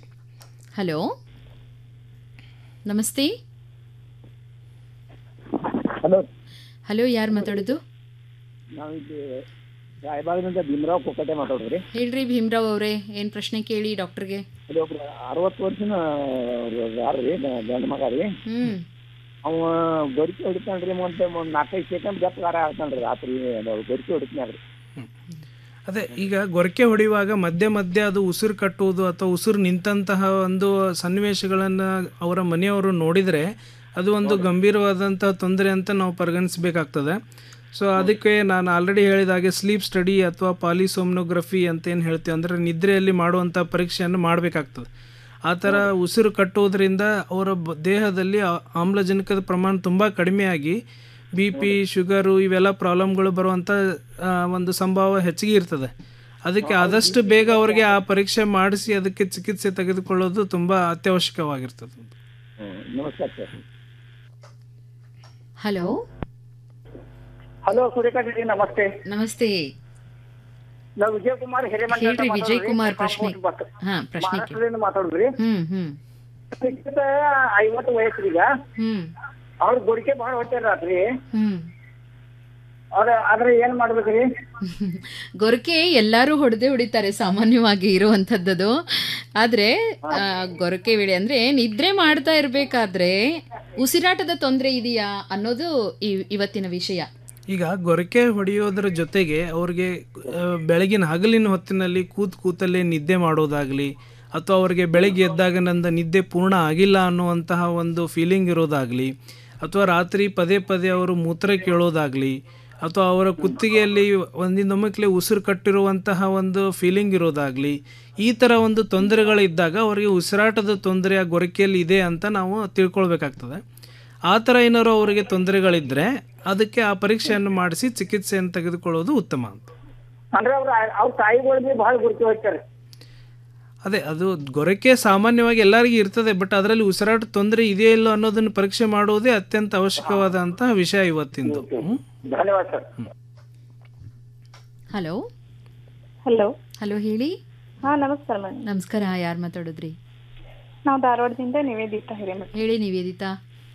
S17: hello ನಮಸ್ತೆ
S20: ಹಲೋ
S17: ಹಲೋ ಯಾರು ಮಾತಾಡೋದು
S20: ನಾವು ಇಲ್ಲಿ ರಾಯಬಾಗದಿಂದ ಭೀಮರಾವ್ ಕೊಕ್ಕಟೆ ಮಾತಾಡೋದ್ರಿ
S17: ಹೇಳ್ರಿ ಭೀಮ್ರಾವ್ ಅವರೇ ಏನ್ ಪ್ರಶ್ನೆ ಕೇಳಿ ಡಾಕ್ಟರ್ಗೆ
S20: ಅಲ್ಲಿ ಒಬ್ರು ಅರವತ್ತು ವರ್ಷನ ಯಾರ್ರಿ ಗಂಡ ಮಗ ರೀ
S17: ಹ್ಮ್
S20: ಅವ ಗೊರಿಕೆ ಹೊಡಿತಾನ್ರಿ ಮತ್ತೆ ಒಂದ್ ನಾಲ್ಕೈದು ಸೆಕೆಂಡ್ ಗಪ್ಪಗಾರ ಆಗ್ತಾನ್ರಿ ರಾತ್ರಿ ಗೊರಿಕೆ ಹೊಡಿತಾನ್ರಿ
S6: ಅದೇ ಈಗ ಗೊರಕೆ ಹೊಡೆಯುವಾಗ ಮಧ್ಯೆ ಮಧ್ಯೆ ಅದು ಉಸಿರು ಕಟ್ಟುವುದು ಅಥವಾ ಉಸಿರು ನಿಂತಹ ಒಂದು ಸನ್ನಿವೇಶಗಳನ್ನು ಅವರ ಮನೆಯವರು ನೋಡಿದರೆ ಅದು ಒಂದು ಗಂಭೀರವಾದಂತಹ ತೊಂದರೆ ಅಂತ ನಾವು ಪರಿಗಣಿಸಬೇಕಾಗ್ತದೆ ಸೊ ಅದಕ್ಕೆ ನಾನು ಆಲ್ರೆಡಿ ಹೇಳಿದ ಹಾಗೆ ಸ್ಲೀಪ್ ಸ್ಟಡಿ ಅಥವಾ ಪಾಲಿಸೋಮ್ನೋಗ್ರಫಿ ಅಂತ ಏನು ಹೇಳ್ತೀವಿ ಅಂದರೆ ನಿದ್ರೆಯಲ್ಲಿ ಮಾಡುವಂಥ ಪರೀಕ್ಷೆಯನ್ನು ಮಾಡಬೇಕಾಗ್ತದೆ ಆ ಥರ ಉಸಿರು ಕಟ್ಟುವುದರಿಂದ ಅವರ ಬ- ದೇಹದಲ್ಲಿ ಆ- ಆಮ್ಲಜನಕದ ಪ್ರಮಾಣ ತುಂಬ ಕಡಿಮೆಯಾಗಿ ಬಿ ಪಿ ಶುಗರು ಇವೆಲ್ಲ ಪ್ರಾಬ್ಲಮ್ಗಳು ಬರುವಂಥ ಆ, ಒಂದು ಸಂಭವ ಹೆಚ್ಚಿಗೆ ಇರ್ತದೆ ಅದಕ್ಕೆ ಆದಷ್ಟು ಬೇಗ ಅವರಿಗೆ ಆ ಪರೀಕ್ಷೆ ಮಾಡಿಸಿ ಅದಕ್ಕೆ ಚಿಕಿತ್ಸೆ ತೆಗೆದುಕೊಳ್ಳೋದು ತುಂಬ ಅತ್ಯವಶ್ಯಕವಾಗಿರ್ತದೆ
S20: ನಮಸ್ಕಾರ sir
S17: hello
S20: hello Suryakant ji ನಮಸ್ತೆ
S17: ನಮಸ್ತೆ
S20: ನಾವು ವಿಜಯ್ ಕುಮಾರ್ ಹಿರೇಮಠ ಅಂತ
S17: ಹೇಳ್ರಿ ವಿಜಯ್
S20: ಮಾತಾಡೋದ್ರಿ.
S17: ಕುಮಾರ್ ಪ್ರಶ್ನೆ
S20: ಕಾಂಪೌಂಡ್ ಬಸ್.
S17: ಹಾ ಪ್ರಶ್ನೆ ಕೇಳಿ
S20: ಮಹಾರಾಷ್ಟ್ರದಿಂದ ಮಾತಾಡುದ್ರಿ
S17: ಹ್ಮ್ ಹ್ಮ್
S20: ಐವತ್ತು ವಯಸ್ಸ್ರೀಗ
S17: ಹ್ಮ್
S20: ಅವ್ರ ಗೊಡಿಕೆ ಬಹಳ ಹೊಟ್ಟೆ ರಾತ್ರಿ
S17: ಹ್ಮ್
S21: ಅವ್ರ ಆದ್ರೆ ಏನ್ ಮಾಡ್ಬೇಕ್ರಿ
S17: ಗೊರಕೆ ಎಲ್ಲರೂ ಹೊಡೆದೇ ಹೊಡಿತಾರೆ ಸಾಮಾನ್ಯವಾಗಿ ಇರುವಂಥದ್ದು ಆದರೆ ಗೊರಕೆ ವೇಳೆ ಅಂದರೆ ನಿದ್ರೆ ಮಾಡ್ತಾ ಇರಬೇಕಾದ್ರೆ ಉಸಿರಾಟದ ತೊಂದರೆ ಇದೆಯಾ ಅನ್ನೋದು ಇವ್- ಇವತ್ತಿನ ವಿಷಯ
S6: ಈಗ ಗೊರಕೆ ಹೊಡೆಯೋದ್ರ ಜೊತೆಗೆ ಅವ್ರಿಗೆ ಆ, ಬೆಳಗಿನ ಹಗಲಿನ ಹೊತ್ತಿನಲ್ಲಿ ಕೂತ್ ಕೂತಲ್ಲೇ ನಿದ್ದೆ ಮಾಡೋದಾಗಲಿ ಅಥವಾ ಅವರಿಗೆ ಬೆಳಗ್ಗೆ ಎದ್ದಾಗ ನಂದು ನಿದ್ದೆ ಪೂರ್ಣ ಆಗಿಲ್ಲ ಅನ್ನುವಂತಹ ಒಂದು ಫೀಲಿಂಗ್ ಇರೋದಾಗಲಿ ಅಥವಾ ರಾತ್ರಿ ಪದೇ ಪದೇ ಅವರು ಮೂತ್ರ ಕೇಳೋದಾಗಲಿ ಅಥವಾ ಅವರ ಕುತ್ತಿಗೆಯಲ್ಲಿ ಒಂದಿಂದೊಮ್ಮಕ್ಲೆ ಉಸಿರು ಕಟ್ಟಿರುವಂತಹ ಒಂದು ಫೀಲಿಂಗ್ ಇರೋದಾಗಲಿ ಈ ಥರ ಒಂದು ತೊಂದರೆಗಳಿದ್ದಾಗ ಅವರಿಗೆ ಉಸಿರಾಟದ ತೊಂದರೆ ಆ ಗೊರಕೆಯಲ್ಲಿ ಇದೆ ಅಂತ ನಾವು ತಿಳ್ಕೊಳ್ಬೇಕಾಗ್ತದೆ ಆ ಥರ ಏನಾದ್ರು ಅವರಿಗೆ ತೊಂದರೆಗಳಿದ್ದರೆ ಅದಕ್ಕೆ ಆ ಪರೀಕ್ಷೆಯನ್ನು ಮಾಡಿಸಿ ಚಿಕಿತ್ಸೆಯನ್ನು ತೆಗೆದುಕೊಳ್ಳೋದು ಉತ್ತಮ ಅಂತ
S21: ಅಂದ್ರೆ ಅವ್ರ ಅವ್ರ ತಾಯಿಗಳಿಗೆ ಬಹಳ ಗುರುತು ಹೋಗ್ತಾರೆ
S6: ಅದೇ ಅದು ಗೊರಕೆ ಸಾಮಾನ್ಯವಾಗಿ ಎಲ್ಲರಿಗೂ ಇರ್ತದೆ ಬಟ್ ಅದರಲ್ಲಿ ಉಸಿರಾಟ ತೊಂದರೆ ಇದೆಯೋ ಇಲ್ಲೋ ಅನ್ನೋದನ್ನು ಪರೀಕ್ಷೆ ಮಾಡುವುದೇ ಅತ್ಯಂತ ಅವಶ್ಯಕವಾದಂತಹ ವಿಷಯ ಇವತ್ತಿಂದು ಹ್ಮ್?
S21: ಧನ್ಯವಾದ ಸರ್
S17: ಹಲೋ
S22: ಹಲೋ
S17: ಹಲೋ ಹೇಳಿ
S22: ಹಾ ನಮಸ್ಕಾರ ಮೇಡಮ್
S17: ನಮಸ್ಕಾರ ಯಾರು ಮಾತಾಡಿದ್ರಿ
S22: ನಾವು ಧಾರವಾಡದಿಂದ ನಿವೇದಿತಾ ಹಿರೇಮಠ
S17: ಹೇಳಿ ನಿವೇದಿತಾ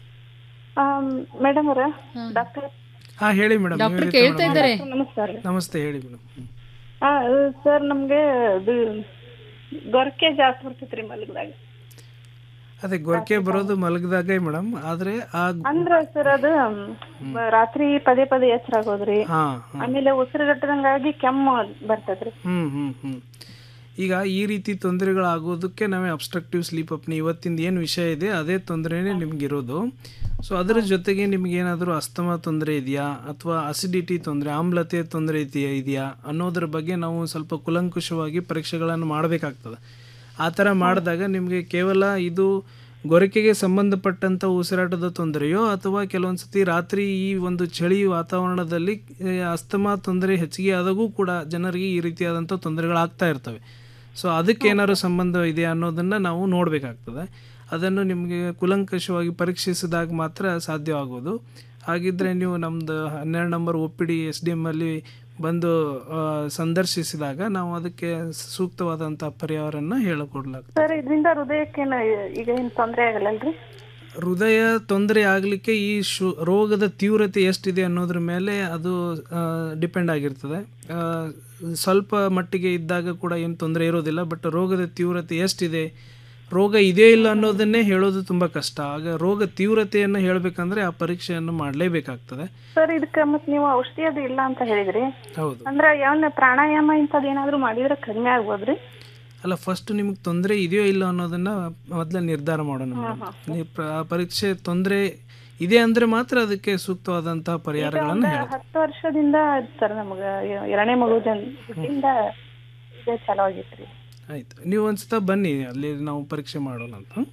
S22: ಮೇಡಮ್ ಅವರ ಡಾಕ್ಟರ್
S6: ಹಾ ಹೇಳಿ ಮೇಡಮ್
S17: ಡಾಕ್ಟರ್ ಕೇಳ್ತಾ ಇದ್ದಾರೆ
S22: ನಮಸ್ಕಾರ
S6: ನಮಸ್ತೆ ಹೇಳಿ ಮೇಡಮ್
S22: ಹಾ ಸರ್ ನಮ್ಗೆ ಇದು ಗೊರಕೆ ಜಾಸ್ತಿ ಬರ್ತೈತ್ರಿ ಮಲಗದಾಗ
S6: ಅದೇ ಗೊರಕೆ ಬರೋದು ಮಲಗಿದಾಗೆ ಮೇಡಮ್ ಆದರೆ ಆ
S22: ಅಂದ್ರ ಸರ್ ಅದು ಮ್, ರಾತ್ರಿ ಪದೇ ಪದೇ ಎಚ್ಚರ ಆಗೋದ್ರಿ
S6: ಹಾ
S22: ಆಮೇಲೆ ಉಸಿರುಗಟ್ಟದಂಗಾಗಿ ಕೆಮ್ಮು ಬರ್ತದ್ರಿ
S6: ಹ್ಮ್ ಹ್ಮ್ ಹ್ಮ್ ಈಗ ಈ ರೀತಿ ತೊಂದರೆಗಳಾಗೋದಕ್ಕೆ ನಾವೇ ಅಬ್ಸ್ಟ್ರಕ್ಟಿವ್ ಸ್ಲೀಪ್ ಅಪ್ನಿ ಇವತ್ತಿಂದ ಏನು ವಿಷಯ ಇದೆ ಅದೇ ತೊಂದರೆನೇ ನಿಮಗಿರೋದು ಸೊ ಅದರ ಜೊತೆಗೆ ನಿಮಗೇನಾದರೂ ಅಸ್ತಮಾ ತೊಂದರೆ ಇದೆಯಾ ಅಥವಾ ಅಸಿಡಿಟಿ ತೊಂದರೆ ಆಮ್ಲತೆ ತೊಂದರೆ ಇದೆಯಾ ಇದೆಯಾ ಅನ್ನೋದ್ರ ಬಗ್ಗೆ ನಾವು ಸ್ವಲ್ಪ ಕುಲಂಕುಷವಾಗಿ ಪರೀಕ್ಷೆಗಳನ್ನು ಮಾಡಬೇಕಾಗ್ತದೆ ಆ ಥರ ಮಾಡಿದಾಗ ನಿಮಗೆ ಕೇವಲ ಇದು ಗೊರಕೆಗೆ ಸಂಬಂಧಪಟ್ಟಂಥ ಉಸಿರಾಟದ ತೊಂದರೆಯೋ ಅಥವಾ ಕೆಲವೊಂದು ಸತಿ ರಾತ್ರಿ ಈ ಒಂದು ಚಳಿ ವಾತಾವರಣದಲ್ಲಿ ಆ, ಅಸ್ತಮಾ ತೊಂದರೆ ಹೆಚ್ಚಿಗೆ ಆದಾಗೂ ಕೂಡ ಜನರಿಗೆ ಈ ರೀತಿಯಾದಂಥ ತೊಂದರೆಗಳಾಗ್ತಾ ಇರ್ತವೆ ಸೊ ಅದಕ್ಕೆ ಏನಾದ್ರು ಸಂಬಂಧ ಇದೆ ಅನ್ನೋದನ್ನು ನಾವು ನೋಡಬೇಕಾಗ್ತದೆ ಅದನ್ನು ನಿಮಗೆ ಕುಲಂಕಷವಾಗಿ ಪರೀಕ್ಷಿಸಿದಾಗ ಮಾತ್ರ ಸಾಧ್ಯವಾಗೋದು ಹಾಗಿದ್ದರೆ ನೀವು ನಮ್ಮದು ಹನ್ನೆರಡು number O P D S D ಎಮ್ಮಲ್ಲಿ ಬಂದು ಆ, ಸಂದರ್ಶಿಸಿದಾಗ ನಾವು ಅದಕ್ಕೆ ಸೂಕ್ತವಾದಂಥ ಪರಿಹಾರವನ್ನು ಹೇಳಿಕೊಡ್ಲಾಗ್ತದೆ
S22: ಸರ್ ಇದರಿಂದ ಹೃದಯಕ್ಕೇನ ಈಗ ಏನ್ ತೊಂದರೆ ಆಗಲ್ಲಲ್ರಿ
S6: ಹೃದಯ ತೊಂದರೆ ಆಗಲಿಕ್ಕೆ ಈ ಶು ರೋಗದ ತೀವ್ರತೆ ಎಷ್ಟಿದೆ ಅನ್ನೋದ್ರ ಮೇಲೆ ಅದು ಡಿಪೆಂಡ್ ಆಗಿರ್ತದೆ ಆ, ಸ್ವಲ್ಪ ಮಟ್ಟಿಗೆ ಇದ್ದಾಗ ಕೂಡ ಏನು ತೊಂದರೆ ಇರೋದಿಲ್ಲ ಬಟ್ ರೋಗದ ತೀವ್ರತೆ ಎಷ್ಟಿದೆ ರೋಗ ಇದೆಯೋ ಇಲ್ಲ ಅನ್ನೋದನ್ನೇ ಹೇಳೋದು ತುಂಬ ಕಷ್ಟ ಆಗ ರೋಗ ತೀವ್ರತೆಯನ್ನು ಹೇಳಬೇಕಂದ್ರೆ ಆ ಪರೀಕ್ಷೆಯನ್ನು ಮಾಡಲೇಬೇಕಾಗ್ತದೆ
S22: ಸರ್ ಇದಕ್ಕ ಮತ್ ನೀವು ಔಷಧಿ ಅದು ಇಲ್ಲ ಅಂತ ಹೇಳಿದ್ರಿ
S6: ಹೌದು
S22: ಅಂದ್ರ ಯಾವ ಪ್ರಾಣಾಯಾಮ ಇಂಥದ್ ಏನಾದ್ರು ಮಾಡಿದ್ರೆ ಕಡಿಮೆ ಆಗ್ಬೋದ್ರಿ
S6: ಅಲ್ಲ ಫಸ್ಟ್ ನಿಮಗೆ ತೊಂದರೆ ಇದೆಯೋ ಇಲ್ಲ ಅನ್ನೋದನ್ನ ಮೊದಲೇ ನಿರ್ಧಾರ ಮಾಡೋಣ
S22: ಹಾ,
S6: ಮೇಡಮ್
S22: ಹಾ.
S6: ನೀವು ಪ್ರ- ಆ ಪರೀಕ್ಷೆ ತೊಂದರೆ ಇದೆ ಅಂದರೆ ಮಾತ್ರ ಅದಕ್ಕೆ ಸೂಕ್ತವಾದಂತಹ ಪರಿಹಾರಗಳನ್ನು
S22: ಈಗ
S6: ಹೇಳ
S22: ಒಂದ್ ಹತ್ತು ವರ್ಷದಿಂದ ಸರ್ ನಮಗ ಎ- ಎರಡನೇ ಮಗು ಜನ್ ಹುಟ್ಟಿಂದ ಇದೆ ಚಲೋ ಆಗಿತ್ರಿ
S6: ಆಯ್ತು ನೀವು ಒಂದ್ಸತ ಬನ್ನಿ ಅಲ್ಲಿ ನಾವು ಪರೀಕ್ಷೆ ಮಾಡೋಣ ಅಂತ ಹ್ಮ್?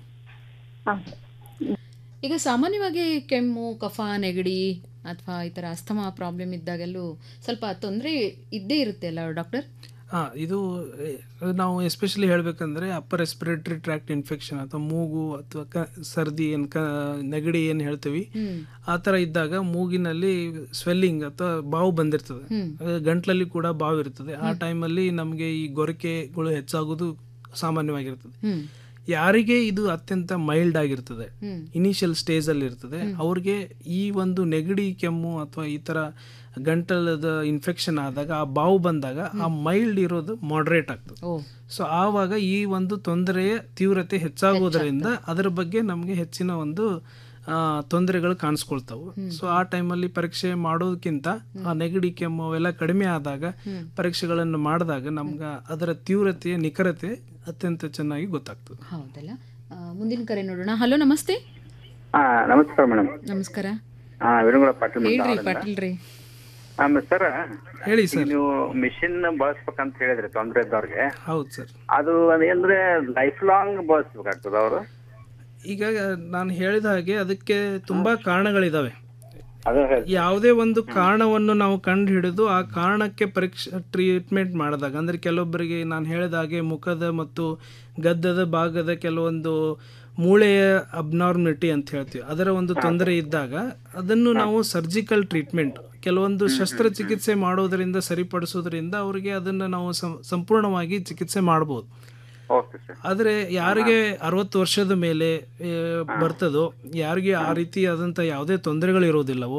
S17: ಈಗ ಸಾಮಾನ್ಯವಾಗಿ ಕೆಮ್ಮು ಕಫ ನೆಗಡಿ ಅಥವಾ ಈ ಥರ ಅಸ್ತಮಾ ಪ್ರಾಬ್ಲಮ್ ಇದ್ದಾಗೆಲ್ಲೂ ಸ್ವಲ್ಪ ತೊಂದರೆ ಇದ್ದೇ ಇರುತ್ತೆ ಅಲ್ಲ ಡಾಕ್ಟರ್
S6: ಹಾಂ ಇದು ಎ, ನಾವು ಎಸ್ಪೆಷಲಿ ಹೇಳಬೇಕಂದ್ರೆ ಅಪ್ಪರ್ ರೆಸ್ಪಿರೇಟರಿ ಟ್ರ್ಯಾಕ್ಟ್ ಇನ್ಫೆಕ್ಷನ್ ಅಥವಾ ಮೂಗು ಅಥವಾ ಕ ಸರ್ದಿ ಏನು ಕ ನೆಗಡಿ ಏನು ಹೇಳ್ತೀವಿ
S17: ಹ್ಮ್.
S6: ಆ ಥರ ಇದ್ದಾಗ ಮೂಗಿನಲ್ಲಿ ಸ್ವೆಲ್ಲಿಂಗ್ ಅಥವಾ ಬಾವು ಬಂದಿರ್ತದೆ
S17: ಹ್ಮ್.
S6: ಅದೇ ಗಂಟ್ಲಲ್ಲಿ ಕೂಡ ಬಾವು ಇರ್ತದೆ ಆ ಟೈಮಲ್ಲಿ ನಮಗೆ ಈ ಗೊರಕೆಗಳು ಹೆಚ್ಚಾಗೋದು ಸಾಮಾನ್ಯವಾಗಿರ್ತದೆ
S17: ಹ್ಮ್.
S6: ಯಾರಿಗೆ ಇದು ಅತ್ಯಂತ ಮೈಲ್ಡ್ ಆಗಿರ್ತದೆ
S17: ಹ್ಮ್.
S6: ಇನಿಷಿಯಲ್ ಸ್ಟೇಜಲ್ಲಿ ಇರ್ತದೆ ಅವ್ರಿಗೆ ಈ ಒಂದು ನೆಗಡಿ ಕೆಮ್ಮು ಅಥವಾ ಈ ಥರ ಗಂಟಲದ ಇನ್ಫೆಕ್ಷನ್ ಆದಾಗ ಆ ಬಾವು ಬಂದಾಗ ಆ ಮೈಲ್ಡ್ ಇರೋದು ಮಾಡ್ರೇಟ್ ಆಗ್ತದೆ
S17: ಓ
S6: ಸೊ ಆವಾಗ ಈ ಒಂದು ತೊಂದರೆಯ ತೀವ್ರತೆ ಹೆಚ್ಚಾಗೋದರಿಂದ ಅದರ ಬಗ್ಗೆ ನಮಗೆ ಹೆಚ್ಚಿನ ಒಂದು ಆ, ತೊಂದರೆಗಳು ಕಾಣಿಸ್ಕೊಳ್ತಾವೆ ಸೊ ಆ ಟೈಮಲ್ಲಿ ಪರೀಕ್ಷೆ ಮಾಡೋದಕ್ಕಿಂತ ಆ ನೆಗಡಿ ಕೆಮ್ಮು ಅವೆಲ್ಲ ಕಡಿಮೆ ಆದಾಗ
S17: ಹ್ಮ್.
S6: ಪರೀಕ್ಷೆಗಳನ್ನು ಮಾಡಿದಾಗ ನಮ್ಗೆ ಅದರ ತೀವ್ರತೆಯ ನಿಖರತೆ ಅತ್ಯಂತ ಚೆನ್ನಾಗಿ ಗೊತ್ತಾಗ್ತದೆ
S17: ಹೌದಲ್ಲ ಆ, ಮುಂದಿನ ಕರೆ ನೋಡೋಣ ಹಲೋ ನಮಸ್ತೆ
S23: ಹಾ ನಮಸ್ಕಾರ ಮೇಡಮ್
S17: ನಮಸ್ಕಾರ
S23: ಹಾ ವೀರಗೌಡ ಪಾಟೀಲ್
S17: ಹೇಳ್ರಿ ಪಾಟೀಲ್ ರೀ
S23: ಸರ್
S6: ಹೇಳಿ
S23: ಸರ್ ನೀವು ಮಿಷಿನ್ ಬಳಸ್ಬೇಕಂತ ಹೇಳಿದ್ರಿ ತೊಂದ್ರೆ ಇದ್ದವ್ರಿಗೆ
S6: ಹೌದು ಸರ್
S23: ಅದು ಅದೇಂದ್ರೆ ಲೈಫ್ ಲಾಂಗ್ ಬಳಸ್ಬೇಕಾಗ್ತದ ಅವರು
S6: ಈಗ ನಾನು ಹೇಳಿದ ಹಾಗೆ ಅದಕ್ಕೆ ತುಂಬಾ ಕಾರಣಗಳಿದಾವೆ
S23: ಅದು
S6: ಯಾವುದೇ ಒಂದು ಕಾರಣವನ್ನು ನಾವು ಕಂಡು ಹಿಡಿದು ಆ ಕಾರಣಕ್ಕೆ ಪರೀಕ್ಷೆ ಟ್ರೀಟ್ಮೆಂಟ್ ಮಾಡಿದಾಗ ಅಂದರೆ ಕೆಲವೊಬ್ಬರಿಗೆ ನಾನು ಹೇಳಿದ ಹಾಗೆ ಮುಖದ ಮತ್ತು ಗದ್ದದ ಭಾಗದ ಕೆಲವೊಂದು ಮೂಳೆಯ ಅಬ್ನಾರ್ಮಿಟಿ ಅಂತ ಹೇಳ್ತೀವಿ ಅದರ ಒಂದು ತೊಂದರೆ ಇದ್ದಾಗ ಅದನ್ನು ನಾವು ಸರ್ಜಿಕಲ್ ಟ್ರೀಟ್ಮೆಂಟ್ ಕೆಲವೊಂದು ಶಸ್ತ್ರಚಿಕಿತ್ಸೆ ಮಾಡೋದರಿಂದ ಸರಿಪಡಿಸೋದ್ರಿಂದ ಅವರಿಗೆ ಅದನ್ನು ನಾವು ಸಂ- ಸಂಪೂರ್ಣವಾಗಿ ಚಿಕಿತ್ಸೆ ಮಾಡ್ಬೋದು
S23: ಓಕೆ ಸರ್
S6: ಆದರೆ ಯಾರಿಗೆ ಅರವತ್ತು ವರ್ಷದ ಮೇಲೆ ಆ, ಬರ್ತದೋ ಯಾರಿಗೆ ಆ ರೀತಿಯಾದಂಥ ಯಾವುದೇ ತೊಂದರೆಗಳಿರೋದಿಲ್ಲವೋ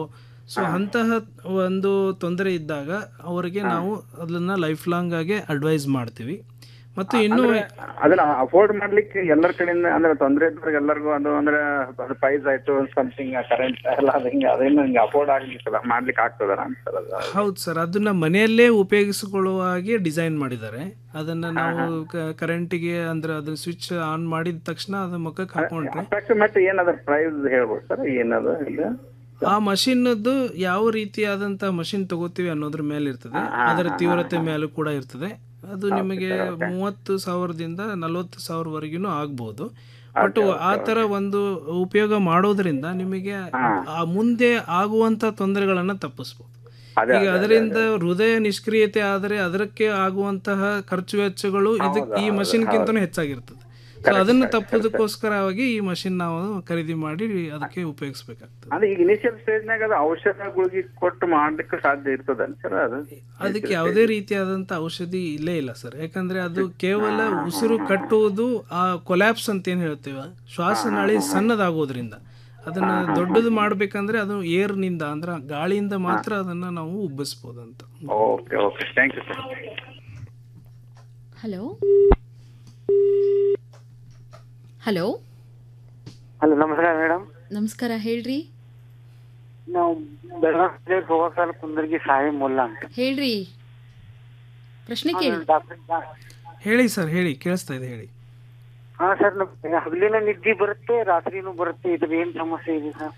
S6: ಸೊ ಅಂತಹ ಒಂದು ತೊಂದರೆ ಇದ್ದಾಗ ಅವರಿಗೆ ನಾವು ಅದನ್ನ ಲೈಫ್ ಲಾಂಗ್ ಆಗಿ ಅಡ್ವೈಸ್ ಮಾಡ್ತೀವಿ ಮತ್ತು ಇನ್ನು
S23: ಅಂದ್ರೆ ಅದನ್ನ ಅಫೋರ್ಡ್ ಮಾಡ್ಲಿಕ್ಕೆ ಎಲ್ಲರ ಕಡೆಯಿಂದ ಅಂದ್ರೆ ತೊಂದ್ರೆ ಇದ್ದವ್ರಿಗೆ ಎಲ್ಲರಿಗೂ ಅದು ಅಂದ್ರೆ ಅದು ಪ್ರೈಸ್ ಆಯ್ತು ಸಮಥಿಂಗ್ ಕರೆಂಟ್ ಎಲ್ಲ ಅದು ಹಿಂಗೆ ಅದೇನು ಹಿಂಗೆ ಅಫೋರ್ಡ್ ಆಗ್ಲಿಕ್ಕಲ್ಲ ಮಾಡ್ಲಿಕ್ಕೆ ಆಗ್ತದ ಸರ್ ಅದು
S6: ಹೌದು ಸರ್ ಅದನ್ನ ಮನೆಯಲ್ಲೇ ಉಪಯೋಗಿಸಿಕೊಳ್ಳುವ ಹಾಗೆ ಡಿಸೈನ್ ಮಾಡಿದ್ದಾರೆ ಅದನ್ನ ನಾವು ಕರೆಂಟಿಗೆ ಅಂದ್ರೆ ಅದನ್ನ ಸ್ವಿಚ್ ಆನ್ ಮಾಡಿದ ತಕ್ಷಣ ಅದ ಮುಖಕ್ಕೆ ಹಾಕೊಂಡ್ರೆ
S23: ಅಪ್ರಾಕ್ಸಿಮೇಟ್ ಏನದ ಪ್ರೈಸ್ ಹೇಳ್ಬೋದು ಸರ್ ಏನದು ಇದು
S6: ಆ ಮಷಿನ್ದು ಯಾವ ರೀತಿಯಾದಂತ ಮಷಿನ್ ತಗೋತೀವಿ ಅನ್ನೋದ್ರ ಮೇಲೆ ಇರ್ತದೆ ಅದರ ತೀವ್ರತೆ ಮೇಲೂ ಕೂಡ ಇರ್ತದೆ ಅದು ನಿಮಗೆ ಮೂವತ್ತು ಸಾವಿರದಿಂದ ನಲವತ್ತು ಸಾವಿರವರೆಗೂ ಆಗ್ಬೋದು ಬಟ್ ಆ ತರ ಒಂದು ಉಪಯೋಗ ಮಾಡೋದ್ರಿಂದ ನಿಮಗೆ ಆ ಮುಂದೆ ಆಗುವಂತ ತೊಂದರೆಗಳನ್ನ ತಪ್ಪಿಸ್ಬೋದು
S23: ಅದೇ,
S6: ಈಗ
S23: ಅದೇ,
S6: ಅದರಿಂದ ಹೃದಯ ನಿಷ್ಕ್ರಿಯತೆ ಆದರೆ ಅದಕ್ಕೆ ಆಗುವಂತಹ ಖರ್ಚು ವೆಚ್ಚಗಳು ಇದಕ್ಕೆ ಈ
S23: ಹೌದು,
S6: ಮಷಿನ್ಗಿಂತನೂ
S23: ಹೌದು.
S6: ಹೆಚ್ಚಾಗಿರ್ತದೆ ಸೊ ಅದನ್ನು ತಪ್ಪೋದಕ್ಕೋಸ್ಕರವಾಗಿ ಈ ಮಷಿನ್ ನಾವು ಖರೀದಿ ಮಾಡಿ ಅದಕ್ಕೆ ಉಪಯೋಗಿಸ್ಬೇಕಾಗ್ತದೆ
S23: ಅಂದ್ರೆ ಈಗ ಇನಿಷಿಯಲ್ ಸ್ಟೇಜ್ನಾಗ ಅದು ಔಷಧಗಳಿಗೆ ಕೊಟ್ಟು ಮಾಡ್ಲಿಕ್ಕೆ ಸಾಧ್ಯ ಇರ್ತದನ್ ಸರ್ ಅದು
S6: ಅದಕ್ಕೆ ಯಾವುದೇ ರೀತಿಯಾದಂಥ ಔಷಧಿ ಇಲ್ಲೇ ಇಲ್ಲ ಸರ್ ಯಾಕಂದ್ರೆ ಅದು ಕೇವಲ ಉಸಿರು ಕಟ್ಟುವುದು ಆ ಕೊಲ್ಯಾಪ್ಸ್ ಅಂತ ಏನು ಹೇಳ್ತೇವೆ ಶ್ವಾಸನಾಳಿ ಸಣ್ಣದಾಗೋದ್ರಿಂದ ಅದನ್ನ ದೊಡ್ಡದು ಮಾಡ್ಬೇಕಂದ್ರೆ ಅದು ಏರ್ನಿಂದ ಅಂದ್ರೆ ಗಾಳಿಯಿಂದ ಮಾತ್ರ ಅದನ್ನ ನಾವು ಉಬ್ಬಿಸ್ಬೋದು ಅಂತ
S23: okay okay thank you sir
S17: hello hello
S21: hello ನಮಸ್ಕಾರ ಮೇಡಮ್
S17: ನಮಸ್ಕಾರ ಹೇಳ್ರಿ
S21: ನಾವು ಬೆಳಗಾವಿ ಹೋಗಕಾಲ ಕುಂದರ್ಗಿ ಸಾಯಿ ಮುಲ್ಲ ಅಂತ
S17: ಹೇಳ್ರಿ ಪ್ರಶ್ನೆ ಕೇಳಿ
S6: ಹೇಳಿ ಸರ್ ಹೇಳಿ ಕೇಳಿಸ್ತಾ ಇದೆ ಹೇಳಿ
S21: ಹಾ ಸರ್ ನಮ್ಗೆ ಹಗಲಿನ ನಿದ್ದೆ ಬರುತ್ತೆ ರಾತ್ರಿನೂ ಬರುತ್ತೆ ಇದ್ರ ಏನ್ ಸಮಸ್ಯೆ ಇದೆ ಸರ್